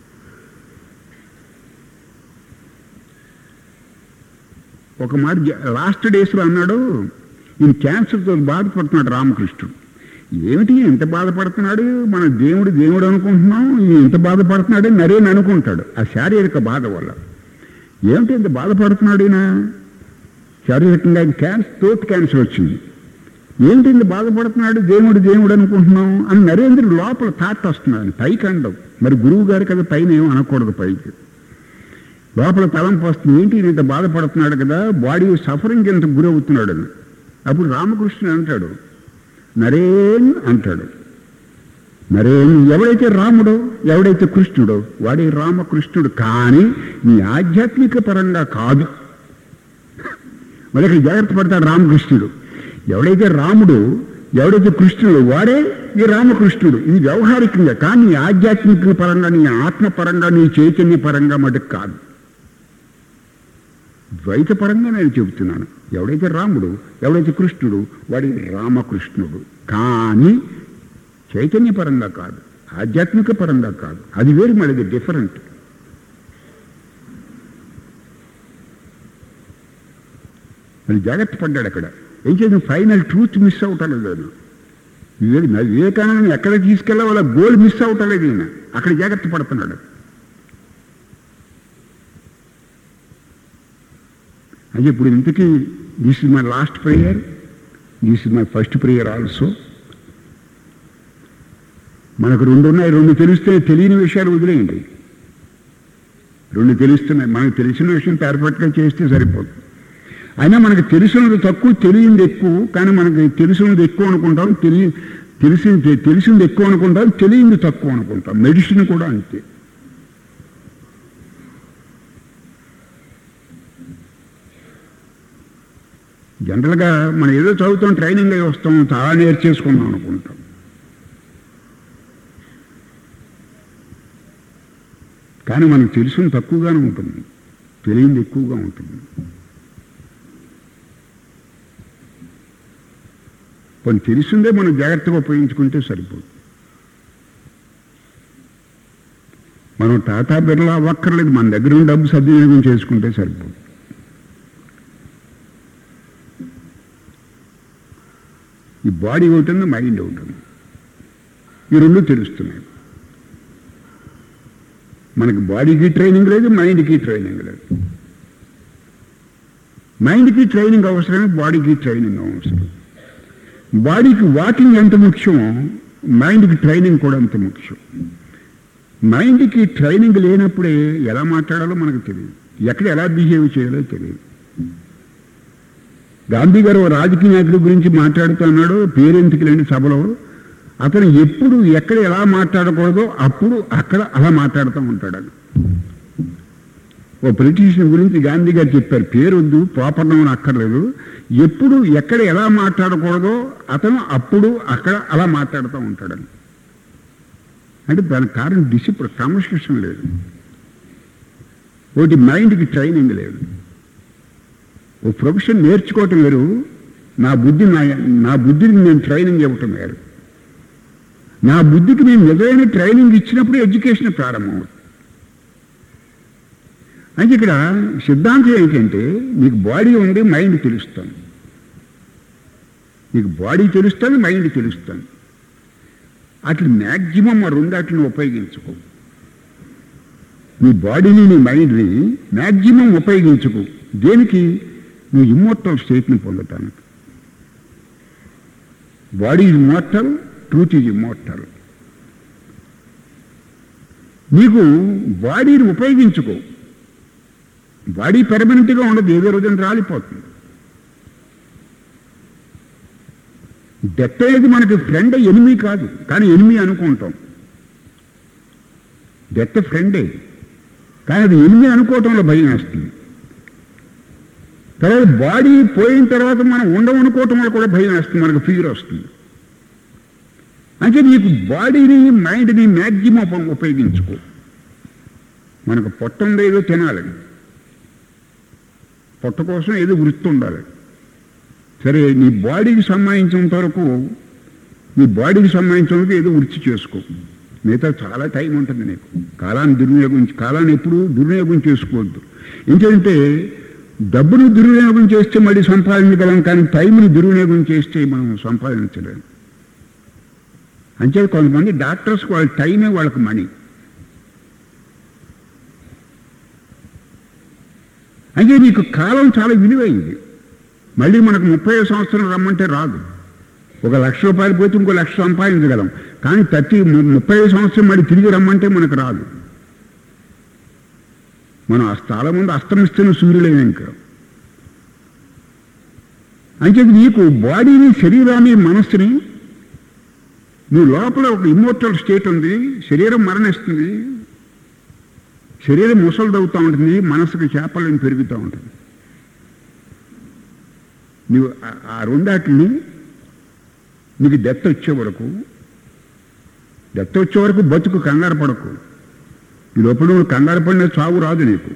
A: ఒక మాట లాస్ట్ డేస్లో అన్నాడు ఈయన క్యాన్సర్తో బాధపడుతున్నాడు రామకృష్ణుడు ఏమిటి ఎంత బాధపడుతున్నాడు మన దేవుడు దేవుడు అనుకుంటున్నాం ఈయన ఎంత బాధపడుతున్నాడు నరేన్ అనుకుంటాడు ఆ శారీరక బాధ వల్ల ఏమిటి ఎంత బాధపడుతున్నాడు ఈయన శారీరకంగా క్యాన్సర్ తోటి క్యాన్సర్ వచ్చింది ఏంటి ఇంత బాధపడుతున్నాడు దేవుడు దేవుడు అనుకుంటున్నాం అని నరేంద్రుడు లోపల థాట్ వస్తున్నాడు పైకి అండవు మరి గురువు గారు కదా పైన ఏం అనకూడదు పైకి లోపల తలంపు వస్తుంది ఏంటి ఈయన ఇంత బాధపడుతున్నాడు కదా బాడీ సఫరింగ్ ఎంత గురవుతున్నాడు అని అప్పుడు రామకృష్ణుడు అంటాడు నరేన్ అంటాడు నరేన్ ఎవడైతే రాముడో ఎవడైతే కృష్ణుడో వాడే రామకృష్ణుడు కానీ నీ ఆధ్యాత్మిక పరంగా కాదు మరి ఇక్కడ జాగ్రత్త పడతాడు రామకృష్ణుడు ఎవడైతే రాముడు ఎవడైతే కృష్ణుడు వాడే ఈ రామకృష్ణుడు ఇది వ్యవహారికంగా కానీ నీ ఆధ్యాత్మిక పరంగా నీ ఆత్మ పరంగా నీ చైతన్య పరంగా మటుకు కాదు ద్వైత పరంగా నేను చెబుతున్నాను ఎవడైతే రాముడు ఎవడైతే కృష్ణుడు వాడి రామకృష్ణుడు కానీ చైతన్య పరంగా కాదు ఆధ్యాత్మిక పరంగా కాదు అది వేరు మళ్ళీ డిఫరెంట్ మరి జాగ్రత్త పడ్డాడు అక్కడ ఏం చేసిన ఫైనల్ ట్రూత్ మిస్ అవటలేదు వివేక వివేకానందని ఎక్కడ తీసుకెళ్ళా వాళ్ళ గోల్ మిస్ అవటలేదు ఈయన అక్కడ జాగ్రత్త పడుతున్నాడు అది ఇప్పుడు ఇంతకీ this is my last prayer this is my first prayer also మనకు రెండు ఉన్నాయి రెండు తెలిస్తే తెలియని విషయాలు వదిలేయండి రెండు తెలుస్తున్నాయి మనకు తెలిసిన విషయం పెర్ఫెక్ట్గా చేస్తే సరిపోతుంది అయినా మనకు తెలిసినది తక్కువ తెలియంది ఎక్కువ కానీ మనకి తెలిసినది ఎక్కువ అనుకుంటాం తెలియ తెలిసింది తెలిసింది ఎక్కువ అనుకుంటాం తెలియంది తక్కువ అనుకుంటాం మెడిసిన్ కూడా అంతే జనరల్గా మనం ఏదో చదువుతాం ట్రైనింగ్ అయి వస్తాం చాలా నేర్చేసుకున్నాం అనుకుంటాం కానీ మనకు తెలిసింది తక్కువగానే ఉంటుంది తెలియంది ఎక్కువగా ఉంటుంది కొన్ని తెలిసిందే మనం జాగ్రత్తగా ఉపయోగించుకుంటే సరిపోతుంది మనం టాటా బిర్లా అవ్వక్కర్లేదు మన దగ్గర ఉన్న డబ్బు సద్వినియోగం చేసుకుంటే సరిపోతుంది ఈ బాడీ ఒకటి ఉంది మైండ్ ఒకటి ఉంది ఈ రెండు తెలుస్తున్నాయి మనకి బాడీకి ట్రైనింగ్ లేదు మైండ్కి ట్రైనింగ్ లేదు మైండ్కి ట్రైనింగ్ అవసరమే బాడీకి ట్రైనింగ్ అవసరం బాడీకి వాకింగ్ ఎంత ముఖ్యం మైండ్కి ట్రైనింగ్ కూడా అంత ముఖ్యం మైండ్కి ట్రైనింగ్ లేనప్పుడే ఎలా మాట్లాడాలో మనకు తెలియదు ఎక్కడ ఎలా బిహేవ్ చేయాలో తెలియదు గాంధీ గారు ఓ రాజకీయ నాయకుడి గురించి మాట్లాడుతున్నాడు పేరెంట్కి లేని సభలో అతను ఎప్పుడు ఎక్కడ ఎలా మాట్లాడకూడదో అప్పుడు అక్కడ అలా మాట్లాడుతూ ఉంటాడు ఓ పొలిటీషియన్ గురించి గాంధీ గారు చెప్పారు పేరొద్దు పోపడం అక్కర్లేదు ఎప్పుడు ఎక్కడ ఎలా మాట్లాడకూడదో అతను అప్పుడు అక్కడ అలా మాట్లాడుతూ ఉంటాడని అంటే దానికి కారణం డిసిప్లిన్ క్రమశిక్షణ లేదు ఒకటి మైండ్కి ట్రైనింగ్ లేదు ఓ ప్రొఫెషన్ నేర్చుకోవటం వేరు నా బుద్ధి నా నా బుద్ధికి నేను ట్రైనింగ్ ఇవ్వటం వేరు నా బుద్ధికి నేను నిజమైన ట్రైనింగ్ ఇచ్చినప్పుడు ఎడ్యుకేషన్ ప్రారంభమవుతుంది అంటే ఇక్కడ సిద్ధాంతం ఏంటంటే నీకు బాడీ ఉంది మైండ్ తెలుస్తాను నీకు బాడీ తెలుస్తుంది మైండ్ తెలుస్తుంది అట్లా మ్యాక్సిమం ఆ రెండు అట్లని ఉపయోగించుకో నీ బాడీని నీ మైండ్ని మ్యాక్సిమం ఉపయోగించుకో దేనికి నువ్వు ఇమ్మోర్టల్ స్టేట్ని పొందటానికి body is immortal truth is immortal నీకు బాడీని ఉపయోగించుకో బాడీ పెర్మనెంట్గా ఉండదు ఏదో రోజున రాలిపోతుంది డెత్ అనేది మనకి ఫ్రెండ్ ఎనిమి కాదు కానీ ఎనిమి అనుకుంటాం డెత్ ఫ్రెండే కానీ అది ఎనిమి అనుకోవటంలో భయం వేస్తుంది తర్వాత బాడీ పోయిన తర్వాత మనం ఉండమనుకోవటం వల్ల కూడా భయం వేస్తుంది మనకు ఫీవర్ వస్తుంది అంటే నీకు బాడీని మైండ్ని మ్యాక్సిమం ఉపయోగించుకో మనకు పొట్ట ఉంది ఏదో తినాలి పొట్ట కోసం ఏదో వృత్తి ఉండాలి సరే నీ బాడీకి సంబంధించినంత వరకు నీ బాడీకి సంబంధించిన వరకు ఏదో వృత్తి చేసుకో మిగతా చాలా టైం ఉంటుంది నీకు కాలాన్ని దుర్వినియోగం కాలాన్ని ఎప్పుడు దుర్వినియోగం చేసుకోవద్దు ఏంటంటే డబ్బును దుర్వినియోగం చేస్తే మళ్ళీ సంపాదించగలం కానీ టైంని దుర్వినియోగం చేస్తే మనం సంపాదించలేము అంతే కొంతమంది డాక్టర్స్ వాళ్ళ టైమే వాళ్ళకి మనీ అంటే నీకు కాలం చాలా విలువైంది మళ్ళీ మనకు ముప్పై సంవత్సరం రమ్మంటే రాదు ఒక లక్ష రూపాయలు పోతే ఇంకో లక్ష సంపాదించగలం కానీ ప్రతి ముప్పై సంవత్సరం మళ్ళీ తిరిగి రమ్మంటే మనకు రాదు మనం ఆ స్థలం ముందు అస్తమిస్తున్న సూర్యులేమే ఇంకా అంటే నీకు బాడీని శరీరాన్ని మనస్సుని నువ్వు లోపల ఒక ఇమ్మోర్టల్ స్టేట్ ఉంది శరీరం మరణిస్తుంది శరీరం ముసలిదవుతూ ఉంటుంది మనసుకు చేపలను పెరుగుతూ ఉంటుంది నువ్వు ఆ- ఆ రెండాటిని నీకు దెత్త వచ్చే వరకు దెత్త వచ్చే వరకు బతుకు కంగారు పడకు ఈ లోపల నువ్వు కంగారు పడిన చావు రాదు నీకు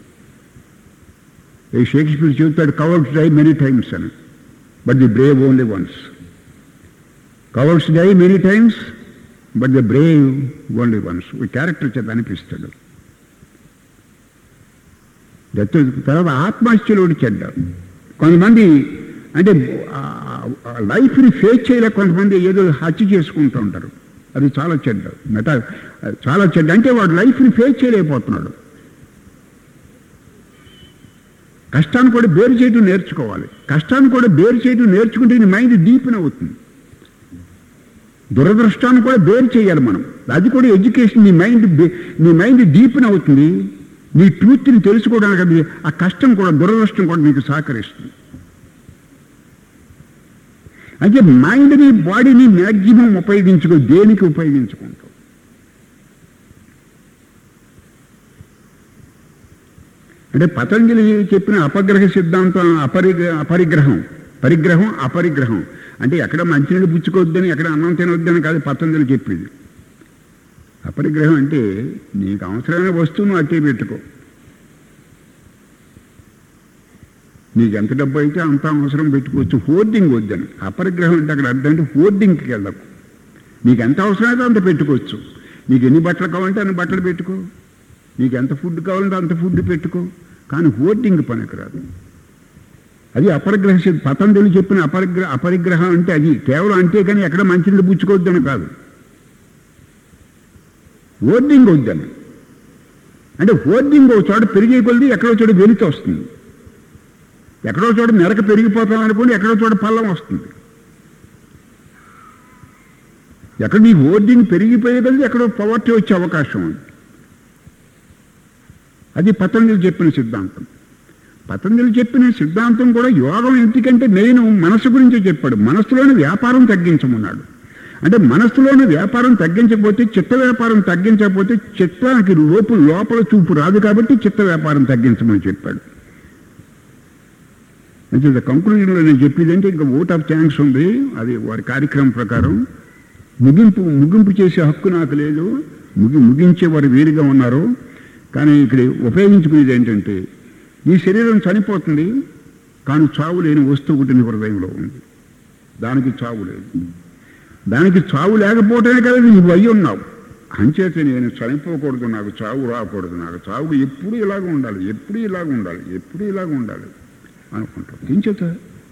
A: ఈ షేక్స్పియర్ చెబుతాడు కవర్స్ డై మెనీ టైమ్స్ అని but the brave only once cowards die many times but the brave only once ఈ క్యారెక్టర్ చేత అనిపిస్తాడు దత్తు తర్వాత ఆత్మహత్యలోడు చెడ్డ కొంతమంది అంటే లైఫ్ని ఫేస్ చేయలేక కొంతమంది ఏదో హత్య చేసుకుంటూ ఉంటారు అది చాలా చెడ్డ మెట చాలా చెడ్డ అంటే వాడు లైఫ్ని ఫేస్ చేయలేకపోతున్నాడు కష్టాన్ని కూడా బేరు చేయటం నేర్చుకోవాలి కష్టాన్ని కూడా బేరు చేయటం నేర్చుకుంటే నీ మైండ్ డీప్న అవుతుంది దురదృష్టాన్ని కూడా బేర్ చేయాలి మనం అది కూడా ఎడ్యుకేషన్ నీ మైండ్ బే- నీ మైండ్ డీప్న అవుతుంది నీ ట్రూత్ని తెలుసుకోవడానికి అది ఆ కష్టం కూడా దురదృష్టం కూడా నీకు సహకరిస్తుంది అంటే మైండ్ని బాడీని మ్యాక్సిమం ఉపయోగించుకో దేనికి ఉపయోగించుకుంటావు అంటే పతంజలి చెప్పిన అపగ్రహ సిద్ధాంతం అపరిగ్ర అపరిగ్రహం పరిగ్రహం అపరిగ్రహం అంటే ఎక్కడ మంచినీళ్ళు పుచ్చుకోవద్దని ఎక్కడ అన్నం తినవద్దని కాదు పతంజలి చెప్పేది అపరిగ్రహం అంటే నీకు అవసరమైన వస్తువును అట్టే పెట్టుకో నీకు ఎంత డబ్బు అయితే అంత అవసరం పెట్టుకోవచ్చు హోర్డింగ్ వద్దని అపరిగ్రహం అంటే అక్కడ అర్థం అంటే హోర్డింగ్కి వెళ్ళకు నీకు ఎంత అవసరమైతే అంత పెట్టుకోవచ్చు నీకు ఎన్ని బట్టలు కావాలంటే అన్ని బట్టలు పెట్టుకో నీకు ఎంత ఫుడ్ కావాలంటే అంత ఫుడ్ పెట్టుకో కానీ హోర్డింగ్ పనికిరాదు అది అపరిగ్రహ సిద్ధ పతంజలి చెప్పిన అపరిగ్రహ అపరిగ్రహం అంటే అది కేవలం అంతే కానీ ఎక్కడ మంచినీళ్ళు పుచ్చుకోవద్దని కాదు హోర్డింగ్ వద్దని అంటే హోర్డింగ్ ఒక చోట పెరిగే కొలిది ఎక్కడో చోట వెలిత వస్తుంది ఎక్కడో చోట మెరక పెరిగిపోతాం అనుకోండి ఎక్కడో చోట పల్లం వస్తుంది ఎక్కడ నీ హోర్డింగ్ పెరిగిపోయే కొలిది ఎక్కడో పవర్టీ వచ్చే అవకాశం ఉంది అది పతంజలి చెప్పిన సిద్ధాంతం పతంజలి చెప్పిన సిద్ధాంతం కూడా యోగం ఎందుకంటే మెయిన్ మనసు గురించి చెప్పాడు మనసులోని వ్యాపారం తగ్గించమన్నాడు అంటే మనస్సులోని వ్యాపారం తగ్గించకపోతే చిత్త వ్యాపారం తగ్గించకపోతే చిత్తానికి లోపు లోపల చూపు రాదు కాబట్టి చిత్త వ్యాపారం తగ్గించమని చెప్పాడు అంటే కంక్లూజన్లో నేను చెప్పేది అంటే ఇంకా ఓట్ ఆఫ్ థ్యాంక్స్ ఉంది అది వారి కార్యక్రమం ప్రకారం ముగింపు ముగింపు చేసే హక్కు నాకు లేదు ముగి ముగించే వారు వేరుగా ఉన్నారు కానీ ఇక్కడ ఉపయోగించుకునేది ఏంటంటే ఈ శరీరం చనిపోతుంది కానీ చావు లేని వస్తువు ఒకటి నీ హృదయంలో ఉంది దానికి చావు లేదు దానికి చావు లేకపోవటమే కదా నువ్వు అయ్యి ఉన్నావు అంచేత నేను చనిపోకూడదు నాకు చావు రాకూడదు నాకు చావు ఎప్పుడు ఇలాగ ఉండాలి ఎప్పుడు ఇలాగ ఉండాలి ఎప్పుడు ఇలాగ ఉండాలి అనుకుంటావు ఇంచేత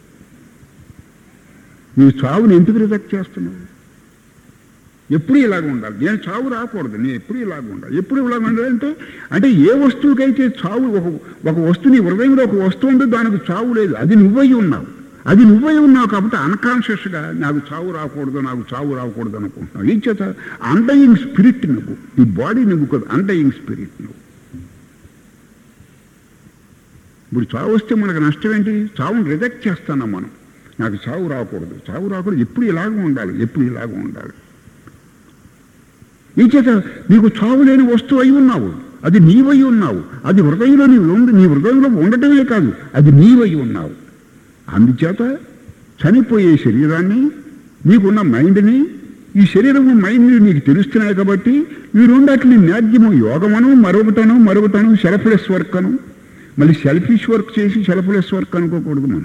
A: నీ చావుని ఎందుకు రిజెక్ట్ చేస్తున్నావు ఎప్పుడు ఇలాగ ఉండాలి నేను చావు రాకూడదు నేను ఎప్పుడు ఇలాగ ఉండాలి ఎప్పుడు ఇలాగ ఉండాలి అంటే అంటే ఏ వస్తువుకైతే చావు ఒక ఒక వస్తువు నీ హృదయంలో ఒక వస్తువు ఉంది దానికి చావు లేదు అది నువ్వై ఉన్నావు అది నువ్వై ఉన్నావు కాబట్టి అన్కాన్షియస్గా నాకు చావు రాకూడదు నాకు చావు రాకూడదు అనుకుంటున్నావు ఏం చేత అండయింగ్ స్పిరిట్ నువ్వు ఈ బాడీ నువ్వు కదా అండయింగ్ స్పిరిట్ నువ్వు ఇప్పుడు చావు వస్తే మనకు నష్టం ఏంటి చావుని రిజెక్ట్ చేస్తున్నాం మనం నాకు చావు రాకూడదు చావు రాకూడదు ఎప్పుడు ఇలాగ ఉండాలి ఎప్పుడు ఇలాగ ఉండాలి ఈ చేత నీకు చావు లేని వస్తువు అయి ఉన్నావు అది నీవై ఉన్నావు అది హృదయంలో నీవు ఉంది నీ హృదయంలో ఉండటమే కాదు అది నీవై ఉన్నావు అందుచేత చనిపోయే శరీరాన్ని నీకున్న మైండ్ని ఈ శరీరము మైండ్ నీకు తెలుస్తున్నాయి కాబట్టి ఈ రెండట్లు న్యాద్యము యోగమను మరొకటను మరొకటను సెల్ఫ్లెస్ వర్క్ అను మళ్ళీ సెల్ఫిష్ వర్క్ చేసి సెల్ఫ్లెస్ వర్క్ అనుకోకూడదు మనం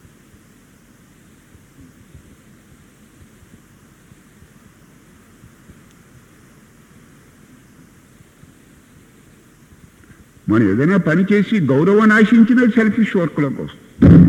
A: మనం ఏదైనా పని చేసి గౌరవాన్ని ఆశించిన సెల్ఫిష్ వర్క్లోకి వస్తుంది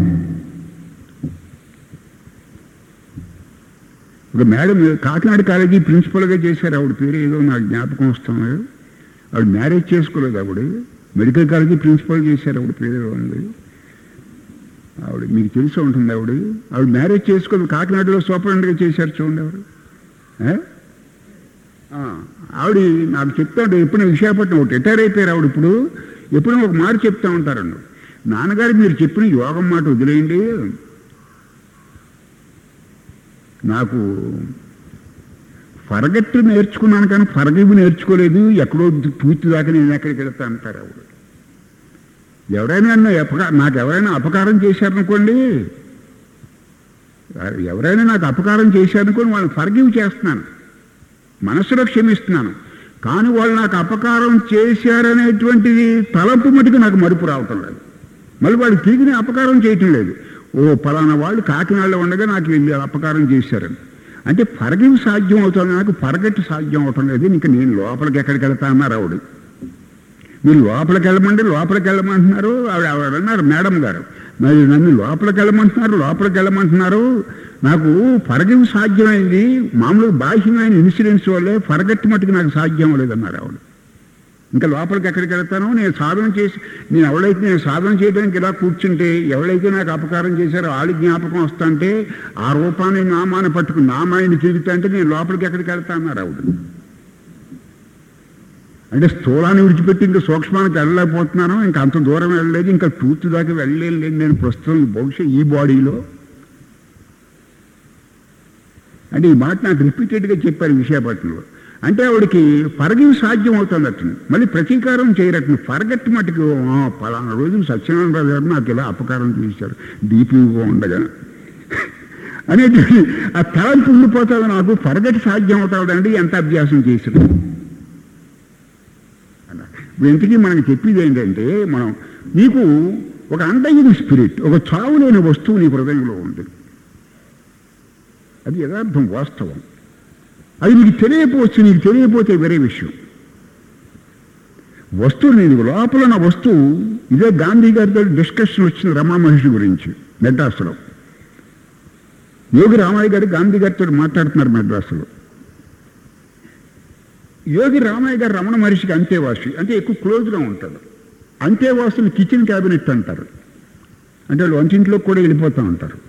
A: ఒక మేడం కాకినాడ కాలేజీ ప్రిన్సిపల్గా చేశారు ఆవిడ పేరు ఏదో నాకు జ్ఞాపకం వస్తుంది ఆవిడ మ్యారేజ్ చేసుకోలేదు ఆవిడ మెడికల్ కాలేజీ ప్రిన్సిపల్ చేశారు ఆవిడ పేరు ఏదో ఉంది ఆవిడ మీకు తెలిసి ఉంటుంది ఆవిడ ఆవిడ మ్యారేజ్ చేసుకోలేదు కాకినాడలో సూపరింటెండెంట్గా చేశారు చూడండి ఆవిడ ఏ? ఆ, ఆవిడ నాకు చెప్తాడు ఎప్పుడు విశాఖపట్నం ఒకటి రిటైర్ అయిపోయారు ఆవిడ ఇప్పుడు ఎప్పుడు ఒక మాట చెప్తా ఉంటారండి నాన్నగారు మీరు చెప్పిన యోగం మాట వదిలేయండి నాకు ఫరగట్టు నేర్చుకున్నాను కానీ ఫరగివి నేర్చుకోలేదు ఎక్కడో పూర్తి దాకా నేను ఎక్కడికి వెళ్తా అంటారు ఆవిడ ఎవరైనా నన్ను అపకా- నాకు ఎవరైనా అపకారం చేశారనుకోండి ఎవరైనా నాకు అపకారం చేశారనుకోండి వాళ్ళని ఫర్గివ్ చేస్తున్నాను మనసులో క్షమిస్తున్నాను కానీ వాళ్ళు నాకు అపకారం చేశారనేటువంటిది తలపు మటుకు నాకు మరుపు రావటం లేదు మళ్ళీ వాళ్ళు తిరిగి అపకారం చేయటం లేదు ఓ పలానా వాళ్ళు కాకినాడలో ఉండగా నాకు వీళ్ళు అపకారం చేశారని అంటే పరగివి సాధ్యం అవుతుంది నాకు పరగట్టు సాధ్యం అవటం లేదు ఇంకా నేను లోపలికి ఎక్కడికి వెళ్తా అన్నారు ఆవిడ మీరు లోపలికి వెళ్ళమంటే లోపలికి వెళ్ళమంటున్నారు ఆవిడ ఆవిడ అన్నారు మేడం గారు మరి నన్ను లోపలికి వెళ్ళమంటున్నారు లోపలికి వెళ్ళమంటున్నారు నాకు పరగవి సాధ్యమైంది మామూలుగా బాహ్యమైన ఇన్సిడెంట్స్ వల్లే పరగట్టి మట్టుకు నాకు సాధ్యం లేదన్నారు ఆవిడ ఇంకా లోపలికి ఎక్కడికి వెళ్తానో నేను సాధన చేసి నేను ఎవరైతే నేను సాధన చేయడానికి ఇలా కూర్చుంటే ఎవరైతే నాకు అపకారం చేశారో వాళ్ళ జ్ఞాపకం వస్తుంటే ఆ రూపాన్ని నామాన్ని పట్టుకుని నామాయిని తిరుగుతా అంటే నేను లోపలికి ఎక్కడికి వెళ్తా అన్నారు ఆవిడ అంటే స్థూలాన్ని విడిచిపెట్టి ఇంకా సూక్ష్మానికి వెళ్ళలేకపోతున్నాను ఇంకా అంత దూరం వెళ్ళలేదు ఇంకా టూత్ దాకా వెళ్ళలేదు నేను ప్రస్తుతం బహుశా ఈ బాడీలో అంటే ఈ మాట నాకు రిపీటెడ్గా చెప్పారు విశాఖపట్నంలో అంటే ఆవిడకి పరగివి సాధ్యం అవుతుందట మళ్ళీ ప్రతీకారం చేయరట పరగట్టి మటుకు "ఆ, పలానా రోజు సత్యనారాయణ గారు నాకు ఇలా అపకారం చేశారు డీపీగా ఉండగా అనేటువంటి ఆ తలంపు ఉండిపోతుంది నాకు పరగట్టి సాధ్యం అవుతాడండి ఎంత అభ్యాసం చేసినా అన్నారు. ఇప్పుడు ఇంతకీ మనకి చెప్పేది ఏంటంటే మనం నీకు ఒక అండయిన స్పిరిట్ ఒక చావు లేని వస్తువు నీ హృదయంలో ఉంది అది యథార్థం వాస్తవం అది నీకు తెలియపోవచ్చు నీకు తెలియపోతే వేరే విషయం వస్తువు నీకు లోపల నా వస్తువు ఇదే గాంధీ గారితో డిస్కషన్ వచ్చింది రమణ మహర్షి గురించి మెడ్రాసులో యోగి రామయ్య గారు గాంధీ గారితో మాట్లాడుతున్నారు మెడ్రాసులో యోగి రామయ్య గారు రమణ మహర్షికి అంతేవాసి అంటే ఎక్కువ క్లోజ్గా ఉంటాడు అంతేవాసులు కిచెన్ క్యాబినెట్ అంటారు అంటే వాళ్ళు వంటింట్లోకి కూడా వెళ్ళిపోతూ ఉంటారు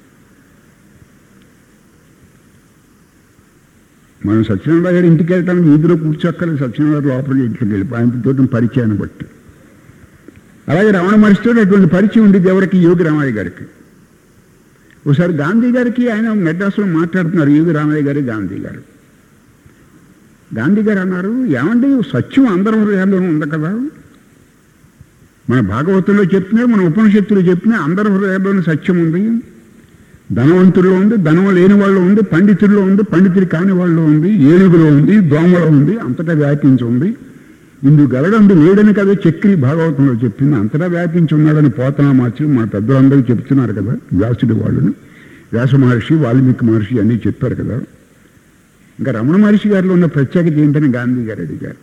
A: మనం సత్యనారాయణ గారి ఇంటికి వెళ్ళటానికి వీధిలో కూర్చోక్కర్లేదు సత్యనారాయణ గారు లోపలికి ఇంట్లోకి వెళ్ళిపోయి ఆయనతో పరిచయాన్ని బట్టి అలాగే రమణ మహర్షితో అటువంటి పరిచయం ఉండేది ఎవరికి యోగి రామయ్య గారికి ఒకసారి గాంధీ గారికి ఆయన మెడ్రాస్లో మాట్లాడుతున్నారు యువి రామయ్య గారు గాంధీ గారు గాంధీ గారు అన్నారు ఏమండి సత్యం అందరి హృదయాల్లోనూ ఉంది కదా మన భాగవతంలో చెప్తున్నా మన ఉపనిషత్తులు చెప్పినా అందరి హృదయాల్లోనూ సత్యం ఉంది ధనవంతుల్లో ఉంది ధనం లేని వాళ్ళు ఉంది పండితుల్లో ఉంది పండితులు కాని వాళ్ళు ఉంది ఏనుగులో ఉంది దోమలో ఉంది అంతటా వ్యాపించి ఉంది ఇందుకు గలడందు లేడని కదా చక్రి భాగవతంలో చెప్పింది అంతటా వ్యాపించి ఉన్నాడని పోతనా మార్చి మా పెద్దలందరూ చెప్తున్నారు కదా వ్యాసుడి వాళ్ళని వ్యాస మహర్షి వాల్మీకి మహర్షి అన్నీ చెప్పారు కదా ఇంకా రమణ మహర్షి గారిలో ఉన్న ప్రత్యేకత ఏంటని గాంధీ గారు అడిగారు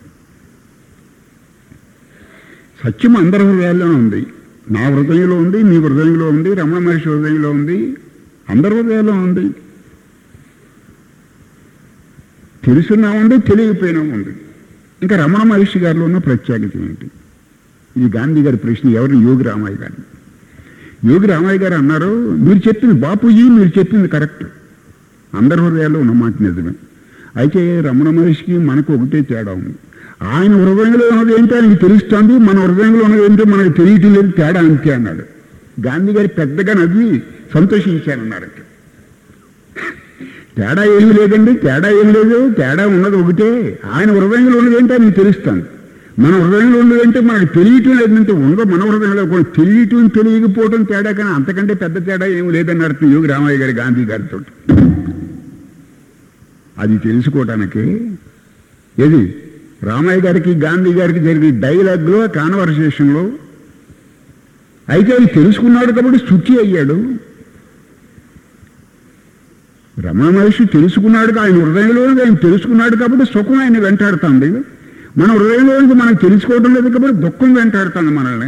A: సత్యం అందరి హృదయాల్లోనే ఉంది నా హృదయంలో ఉంది మీ హృదయంలో ఉంది రమణ మహర్షి హృదయంలో ఉంది అందరి హృదయాల్లో ఉంది తెలుసున్నా ఉంది తెలియకపోయినా ఉంది ఇంకా రమణ మహర్షి గారిలో ఉన్న ప్రత్యేకత ఏంటి ఇది గాంధీ గారి ప్రశ్న ఎవరు యోగి రామయ్య గారు యోగి రామయ్య గారు అన్నారు మీరు చెప్పింది బాపూజీ మీరు చెప్పింది కరెక్ట్ అందరి హృదయాల్లో ఉన్న మాట నిజమే అయితే రమణ మహర్షికి మనకు ఒకటే తేడా ఉంది ఆయన హృదయంలో ఉన్నది ఏంటో ఆయనకి తెలుస్తుంది మన హృదయంలో ఉన్నది ఏంటో మనకు తెలియటం లేదు తేడా అంతే అన్నాడు గాంధీ గారు పెద్దగా నవ్వి సంతోషించానన్నారు తేడా ఏమీ లేదండి తేడా ఏమి లేదు తేడా ఉన్నది ఒకటే ఆయన హృదయంలో ఉన్నది ఏంటో ఆయనకి తెలుస్తుంది మన హృదయంలో ఉన్నది అంటే మనకు తెలియటం లేదంటే ఉందో మన హృదయంలో కూడా తెలియటం తెలియకపోవటం తేడా కానీ అంతకంటే పెద్ద తేడా ఏమి లేదని అర్థం యోగి రామయ్య గారి గాంధీ గారితో అది తెలుసుకోవటానికి ఏది రామయ్య గారికి గాంధీ గారికి జరిగే డైలాగ్లో కాన్వర్సేషన్లో అయితే అది తెలుసుకున్నాడు కాబట్టి శుచి అయ్యాడు రమణ మహర్షి తెలుసుకున్నాడు కా- ఆయన హృదయంలో ఆయన తెలుసుకున్నాడు కాబట్టి సుఖం ఆయన వెంటాడుతుంది మన హృదయంలో నుంచి మనం తెలుసుకోవడం లేదు కాబట్టి దుఃఖం వెంటాడుతుంది మనల్ని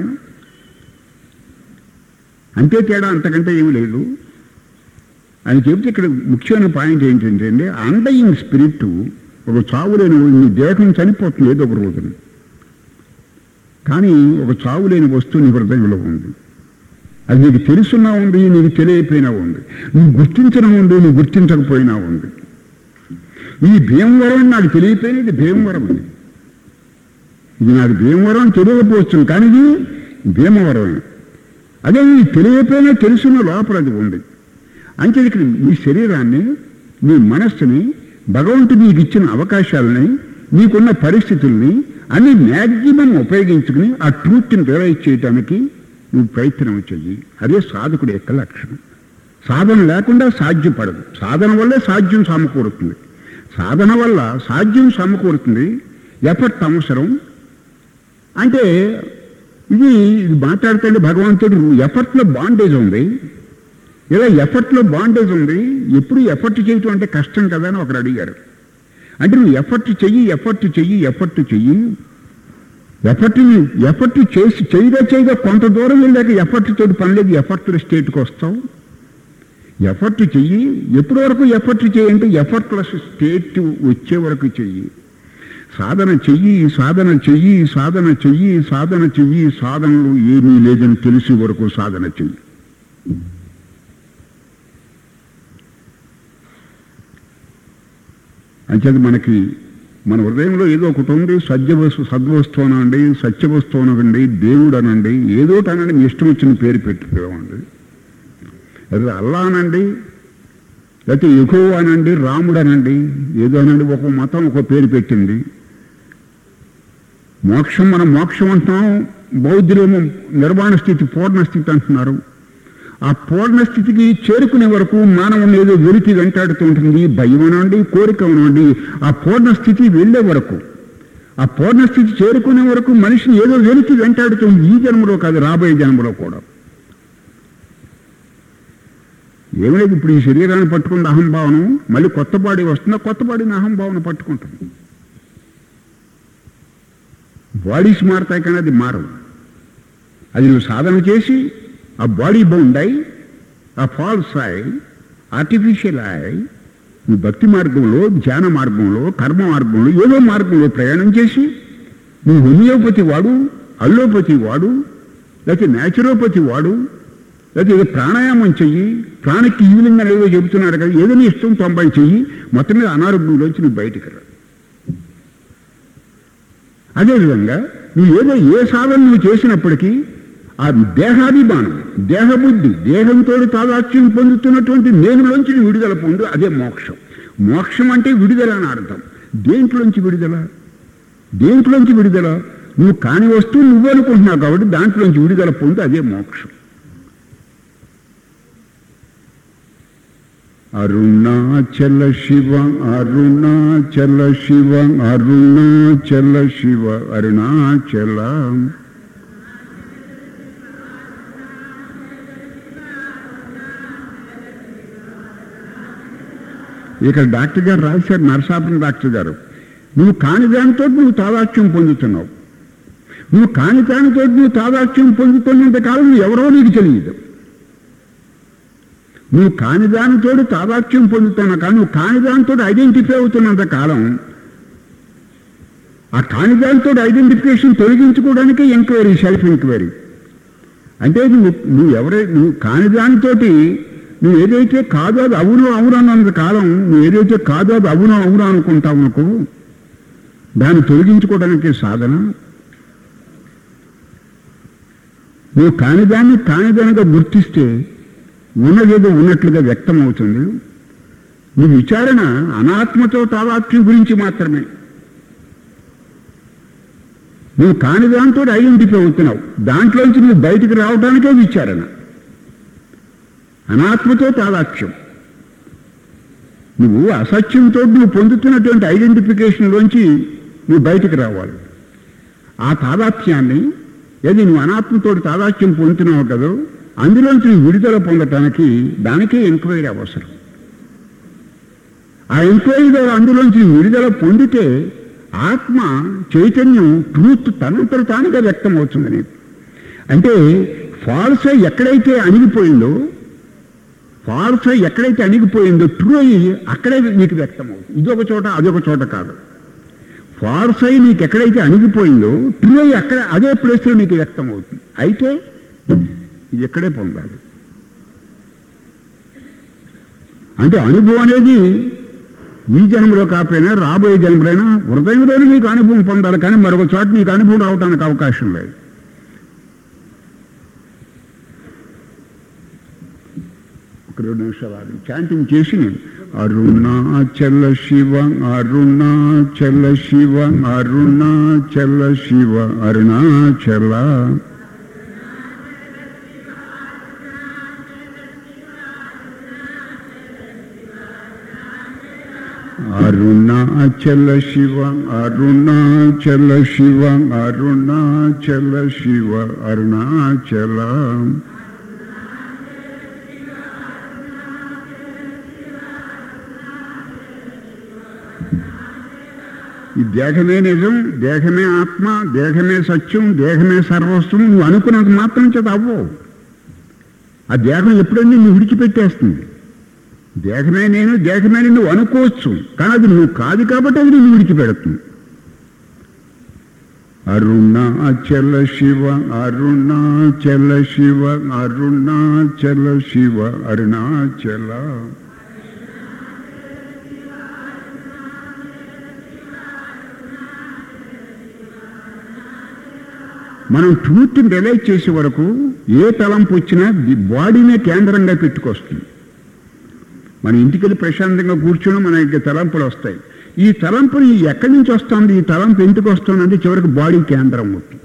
A: అంతే తేడా అంతకంటే ఏమీ లేదు అని చెప్తే ఇక్కడ ముఖ్యమైన పాయింట్ ఏంటంటే అండి అండయింగ్ స్పిరిట్ ఒక చావులేని నీ దేహం చనిపోతుంది ఏదో ఒక రోజున కానీ ఒక చావులేని వస్తువు నీ హృదయంలో ఉంది అది నీకు తెలుసున్నా ఉంది నీకు తెలియపోయినా ఉంది నువ్వు గుర్తించడం ఉంది నువ్వు గుర్తించకపోయినా ఉంది ఈ భీమవరం నాకు తెలియపోయిన ఇది భీమవరం ఇది ఇది నాకు భీమవరం అని తెలియకపోవచ్చు కానీ ఇది భీమవరం అదే నీకు తెలియపోయినా తెలుసున్న లోపల అది ఉంది అంటే ఇక్కడ నీ శరీరాన్ని నీ మనస్సుని భగవంతుడు నీకు ఇచ్చిన అవకాశాలని నీకున్న పరిస్థితుల్ని అన్ని మ్యాక్సిమం ఉపయోగించుకుని ఆ ట్రూత్ని రియలైజ్ చేయటానికి నువ్వు ప్రయత్నం చెయ్యి అదే సాధకుడి యొక్క లక్షణం సాధన లేకుండా సాధ్యపడదు సాధన వల్లే సాధ్యం సమకూరుతుంది సాధన వల్ల సాధ్యం సమకూరుతుంది ఎఫర్ట్ అవసరం అంటే ఇది ఇది మాట్లాడుతుంటే భగవంతుడు ఎఫర్ట్లో బాండేజ్ ఉంది ఇలా ఎఫర్ట్లో బాండేజ్ ఉంది ఎప్పుడు ఎఫర్ట్ చేయటం అంటే కష్టం కదా అని ఒకరు అడిగారు అంటే నువ్వు ఎఫర్ట్ చెయ్యి ఎఫర్ట్ చెయ్యి ఎఫర్ట్ చెయ్యి ఎఫర్ట్ ఎఫర్ట్ చేసి చేయగా చేయగా కొంత దూరం వెళ్ళాక ఎఫర్ట్ తోటి పని లేదు ఎఫర్ట్ స్టేట్కి వస్తావు ఎఫర్ట్ చెయ్యి ఎప్పటి వరకు ఎఫర్ట్ చేయంటే ఎఫర్ట్లెస్ స్టేట్ వచ్చే వరకు చెయ్యి సాధన చెయ్యి సాధన చెయ్యి సాధన చెయ్యి సాధన చెయ్యి సాధనలు ఏమీ లేదని తెలిసి వరకు సాధన చెయ్యి అంచేది మనకి మన హృదయంలో ఏదో ఒకటి ఉంది సత్యవస్తు సద్వస్తువు అనండి సత్యవస్తువు అనండి దేవుడు అనండి ఏదో ఒకటి అనండి మీ ఇష్టం వచ్చిన పేరు పెట్టుకోమండి అది అల్లా అనండి లేకపోతే ఎక్కువ అనండి రాముడు అనండి ఏదో అనండి ఒక మతం ఒక పేరు పెట్టింది మోక్షం మనం మోక్షం అంటున్నాం బౌద్ధులేమో నిర్వాణ స్థితి పూర్ణ స్థితి అంటున్నారు ఆ పూర్ణ స్థితికి చేరుకునే వరకు మానవుని ఏదో వెలికి వెంటాడుతూ ఉంటుంది భయం అనండి కోరిక అనండి ఆ పూర్ణ స్థితి వెళ్ళే వరకు ఆ పూర్ణ స్థితి చేరుకునే వరకు మనిషిని ఏదో వెలికి వెంటాడుతుంది ఈ జన్మలో కాదు రాబోయే జన్మలో కూడా ఏం లేదు ఇప్పుడు ఈ శరీరాన్ని పట్టుకున్న అహంభావనం మళ్ళీ కొత్త బాడీ వస్తుందా కొత్త బాడీని అహంభావన పట్టుకుంటుంది బాడీస్ మారతాయి కానీ అది మారవు అది నువ్వు సాధన చేసి ఆ బాడీ బౌండ్ అయి ఆ ఫాల్స్ అయి ఆర్టిఫిషియల్ అయి నువ్వు భక్తి మార్గంలో ధ్యాన మార్గంలో కర్మ మార్గంలో ఏదో మార్గంలో ప్రయాణం చేసి నువ్వు హోమియోపతి వాడు అల్లోపతి వాడు లేకపోతే న్యాచురోపతి వాడు లేకపోతే ఏదో ప్రాణాయామం చెయ్యి ప్రాణికి హీలింగ్ అని ఏదో చెబుతున్నాడు కదా ఏదో నీ ఇష్టం తొంభై చెయ్యి మొత్తం మీద అనారోగ్యంలోంచి నువ్వు బయటికి రా అదేవిధంగా నువ్వు ఏదో ఏ సాధన నువ్వు చేసినప్పటికీ ఆ దేహాభిమానం దేహబుద్ధి దేహంతో తాదాత్యం పొందుతున్నటువంటి నేనులోంచి నువ్వు విడుదల పొందు అదే మోక్షం మోక్షం అంటే విడుదల అని అర్థం దేంట్లోంచి విడుదల దేంట్లోంచి విడుదల నువ్వు కాని వస్తువు నువ్వు అనుకుంటున్నావు కాబట్టి దాంట్లోంచి విడుదల పొందు అదే మోక్షం అరుణాచల శివ అరుణాచల శివ అరుణాచల శివ అరుణాచల ఇక్కడ డాక్టర్ గారు రాశారు నరసాపురం డాక్టర్ గారు నువ్వు కాని దానితో నువ్వు తాదాత్యం పొందుతున్నావు నువ్వు కాని దానితో నువ్వు తాదాత్యం పొందుతున్నంత కాలం నువ్వు ఎవరో నీకు తెలియదు నువ్వు కాని దానితో తాదాత్యం పొందుతున్నా కానీ నువ్వు కాని దానితో ఐడెంటిఫై అవుతున్నంత కాలం ఆ కాని దానితో ఐడెంటిఫికేషన్ తొలగించుకోవడానికి ఎంక్వైరీ సెల్ఫ్ ఎంక్వైరీ అంటే నువ్వు నువ్వు ఎవరై నువ్వు కాని దానితోటి నువ్వు ఏదైతే కాదో అది అవును అవును అన్నంత కాలం నువ్వు ఏదైతే కాదో అది అవును అవును అనుకుంటావు అనుకో దాన్ని తొలగించుకోవడానికి సాధన నువ్వు కానిదాన్ని కానిదానిగా గుర్తిస్తే ఉన్నదేదో ఉన్నట్లుగా వ్యక్తం అవుతుంది నీ విచారణ అనాత్మతో తాదాత్మ్యం గురించి మాత్రమే నువ్వు కాని దాంతో ఐడెంటిఫై అవుతున్నావు దాంట్లోంచి నువ్వు బయటికి రావడానికే విచారణ అనాత్మతో తాదాత్మ్యం నువ్వు అసత్యంతో నువ్వు పొందుతున్నటువంటి ఐడెంటిఫికేషన్లోంచి నువ్వు బయటికి రావాలి ఆ తాదాత్మ్యాన్ని ఏది నువ్వు అనాత్మతో తాదాత్మ్యం పొందుతున్నావు కదా అందులోంచి నువ్వు విడుదల పొందటానికి దానికే ఎంక్వైరీ అవసరం ఆ ఎంక్వైరీ ద్వారా అందులోంచి నువ్వు విడుదల పొందితే ఆత్మ చైతన్యం ట్రూత్ తనంతట తానుగా వ్యక్తం అవుతుంది నీకు అంటే ఫాల్స్ ఎక్కడైతే అణిగిపోయిందో ఫాల్స్ ఎక్కడైతే అణిగిపోయిందో ట్రూ అయ్యి అక్కడే నీకు వ్యక్తం అవుతుంది ఇదొక చోట అదొక చోట కాదు ఫాల్స్ అయి నీకు ఎక్కడైతే అణిగిపోయిందో ట్రూ అయ్యి అక్కడ అదే ప్లేస్లో నీకు వ్యక్తం అవుతుంది అయితే ఇది ఎక్కడే పొందాలి అంటే అనుభవం అనేది ఈ జన్మలో కాకపోయినా రాబోయే జన్మలైనా హృదయంలోనే నీకు అనుభవం పొందాలి కానీ మరొక చోట నీకు అనుభవం రావడానికి అవకాశం లేదు ఒక రెండు నిమిషాలు ఆగి చాంటింగ్ చేసి అరుణాచల శివ అరుణాచల శివ అరుణాచల శివ అరుణాచల అరుణాచల శివ అరుణాచల శివ అరుణాచల శివ అరుణాచల ఈ దేహమే నిజం దేహమే ఆత్మ దేహమే సత్యం దేహమే సర్వస్వం నువ్వు అనుకున్నంత మాత్రం చేత అవ్వవు ఆ దేహం ఎప్పుడైనా నువ్వు విడిచిపెట్టేస్తుంది దేహమే నేను దేహమే నువ్వు అనుకోవచ్చు కానీ అది నువ్వు కాదు కాబట్టి అది నువ్వు విడిచిపెడుతుంది అరుణాచల శివ అరుణాచల శివ అరుణాచల శివ అరుణాచల మనం ట్రూత్ని రిలైజ్ చేసే వరకు ఏ తలంపు వచ్చినా ది బాడీనే కేంద్రంగా పెట్టుకొస్తుంది మన ఇంటికి వెళ్ళి ప్రశాంతంగా కూర్చొని మనకి తలంపులు వస్తాయి ఈ తలంపుని ఎక్కడి నుంచి వస్తుంది ఈ తలంపు ఎందుకు వస్తుంది అంటే చివరికి బాడీ కేంద్రం అవుతుంది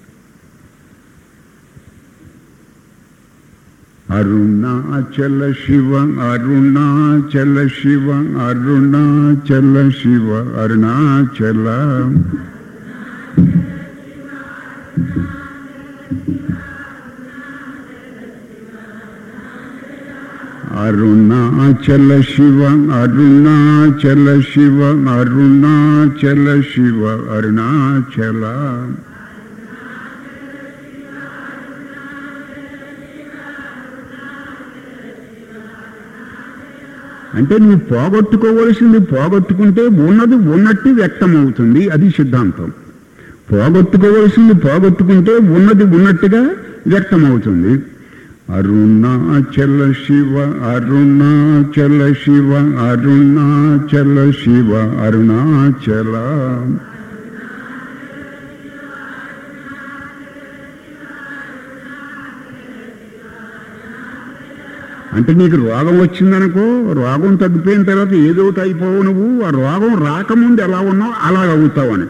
A: అరుణాచల శివ అరుణాచల శివ అరుణాచల శివ అరుణాచల అరుణాచల శివ అరుణాచల శివ అరుణాచల శివ అరుణాచల అంటే నువ్వు పోగొట్టుకోవలసింది పోగొట్టుకుంటే ఉన్నది ఉన్నట్టు వ్యక్తం అవుతుంది అది సిద్ధాంతం పోగొట్టుకోవలసింది పోగొట్టుకుంటే ఉన్నది ఉన్నట్టుగా వ్యక్తం అవుతుంది అరుణాచల శివ అరుణాచల శివ అరుణాచల శివ అరుణాచల అంటే నీకు రోగం వచ్చిందనుకో రోగం తగ్గిపోయిన తర్వాత ఏదో ఒకటి అయిపోవు నువ్వు ఆ రోగం రాకముందు ఎలా ఉన్నావు అలా అవుతావని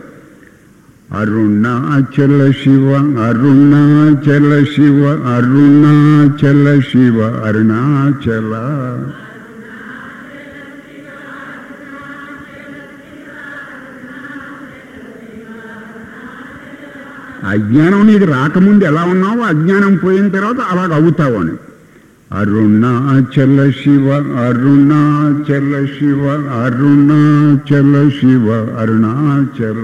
A: అరుణాచల శివ అరుణాచల శివ అరుణాచల శివ అరుణాచల అజ్ఞానం నీకు రాకముందు ఎలా ఉన్నావో అజ్ఞానం పోయిన తర్వాత అలాగ అవుతావు అని అరుణాచల శివ అరుణాచల శివ అరుణాచల శివ అరుణాచల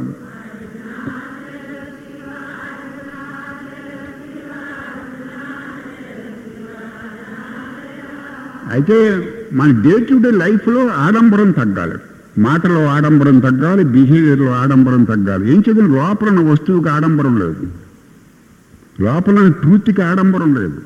A: అయితే మన డే టు డే లైఫ్లో ఆడంబరం తగ్గాలి మాటలో ఆడంబరం తగ్గాలి బిహేవియర్లో ఆడంబరం తగ్గాలి ఏం చదివిన లోపల ఉన్న వస్తువుకి ఆడంబరం లేదు లోపల ఉన్న ట్రూత్కి ఆడంబరం లేదు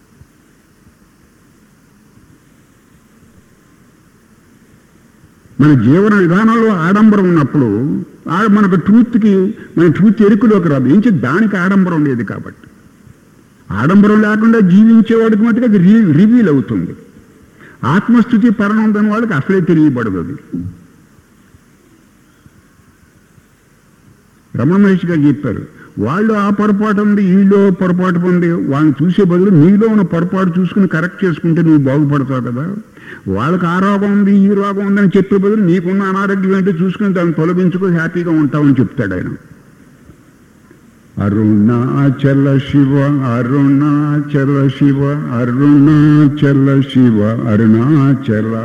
A: మన జీవన విధానంలో ఆడంబరం ఉన్నప్పుడు ఆ- మనకు ట్రూత్కి మన ట్రూత్ ఎరుకులోకి రాదు ఏం చేద్దాం దానికి ఆడంబరం లేదు కాబట్టి ఆడంబరం లేకుండా జీవించేవాడికి మటుకు అది రి రివీల్ అవుతుంది ఆత్మస్థుతి పరనందని వాళ్ళకి అసలే తెలియబడదు అది రమణ మహర్షి గారు చెప్పారు వాళ్ళు ఆ పొరపాటు ఉంది వీళ్ళు పొరపాటు ఉంది వాళ్ళని చూసే బదులు నీలో ఉన్న పొరపాటు చూసుకుని కరెక్ట్ చేసుకుంటే నువ్వు బాగుపడతావు కదా వాళ్ళకి ఆ రోగం ఉంది ఈ రోగం ఉందని చెప్పే బదులు నీకున్న అనారోగ్యం ఏంటో చూసుకుని దాన్ని తొలగించుకో హ్యాపీగా ఉంటావని చెప్తాడు ఆయన అరుణాచల శివ అరుణాచల శివ అరుణాచల శివ అరుణాచల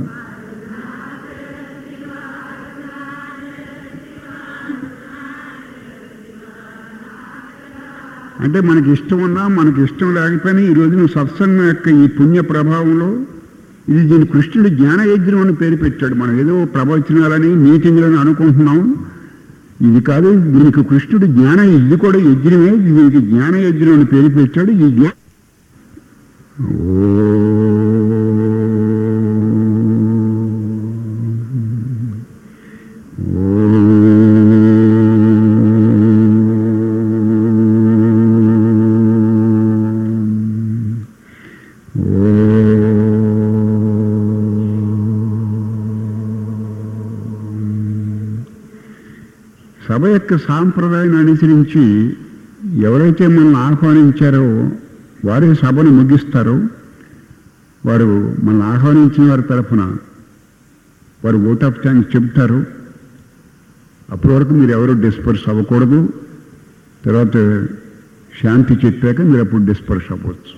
A: అంటే మనకి ఇష్టం ఉన్నా మనకి ఇష్టం లేకపోయినా ఈ రోజు నువ్వు సత్సంగం యొక్క ఈ పుణ్య ప్రభావంలో ఇది దీని కృష్ణుడు జ్ఞాన యజ్ఞం అని పేరు పెట్టాడు మనం ఏదో ప్రవచనాలని మీటింగ్లని అనుకుంటున్నాం ఇది కాదు దీనికి కృష్ణుడు జ్ఞాన ఇది కూడా యజ్ఞమే దీనికి జ్ఞాన యజ్ఞం అని పేరు పెట్టాడు ఈ జ్ఞా సభ యొక్క సాంప్రదాయాన్ని అనుసరించి ఎవరైతే మనల్ని ఆహ్వానించారో వారే సభను ముగిస్తారు వారు మనల్ని ఆహ్వానించిన వారి తరఫున వారు ఓట్ ఆఫ్ థ్యాంక్స్ చెప్తారు అప్పటి వరకు మీరు ఎవరు డిస్పర్స్ అవ్వకూడదు తర్వాత శాంతి చెప్పాక మీరు అప్పుడు డిస్పర్స్ అవ్వచ్చు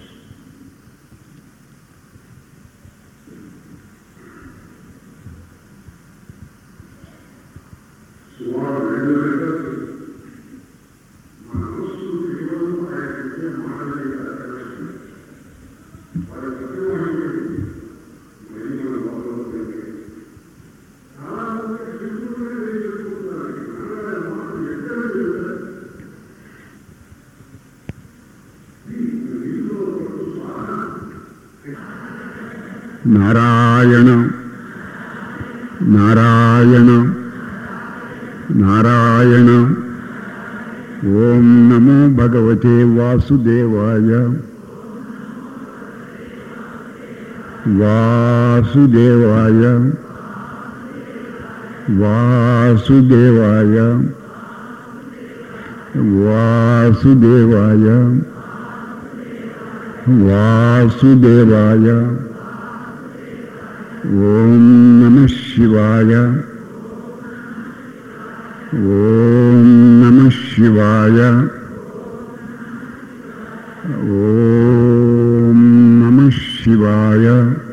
A: నారాయణ నారాయణ నారాయణ ఓం నమో భగవతే వాసుదేవాయ వాసుదేవాయ వాసుదేవాయ వాసుదేవాయ వాసుదేవాయ ఓం నమ శివాయ ఓం నమ శివాయ ఓం నమ శివాయ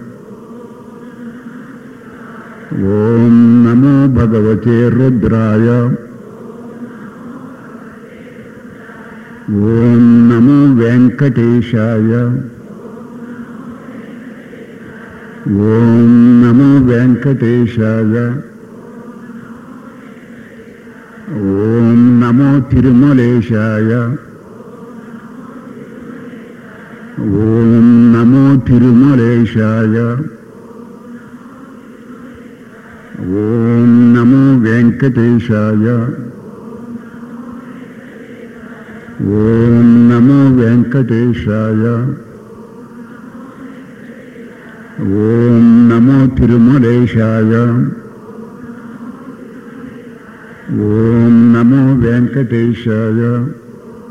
A: ఓం నమో భగవతే రుద్రాయ ఓం నమో వెంకటేశాయ ఓం నమో వెంకటేశాయ ఓం నమో తిరుమలేశాయ ఓం నమో తిరుమలేశాయ ఓం నమో వెంకటేశాయ ఓం నమో వెంకటేశాయ ఓం నమో తిరుమలేశాయ ఓం నమో వెంకటేశాయ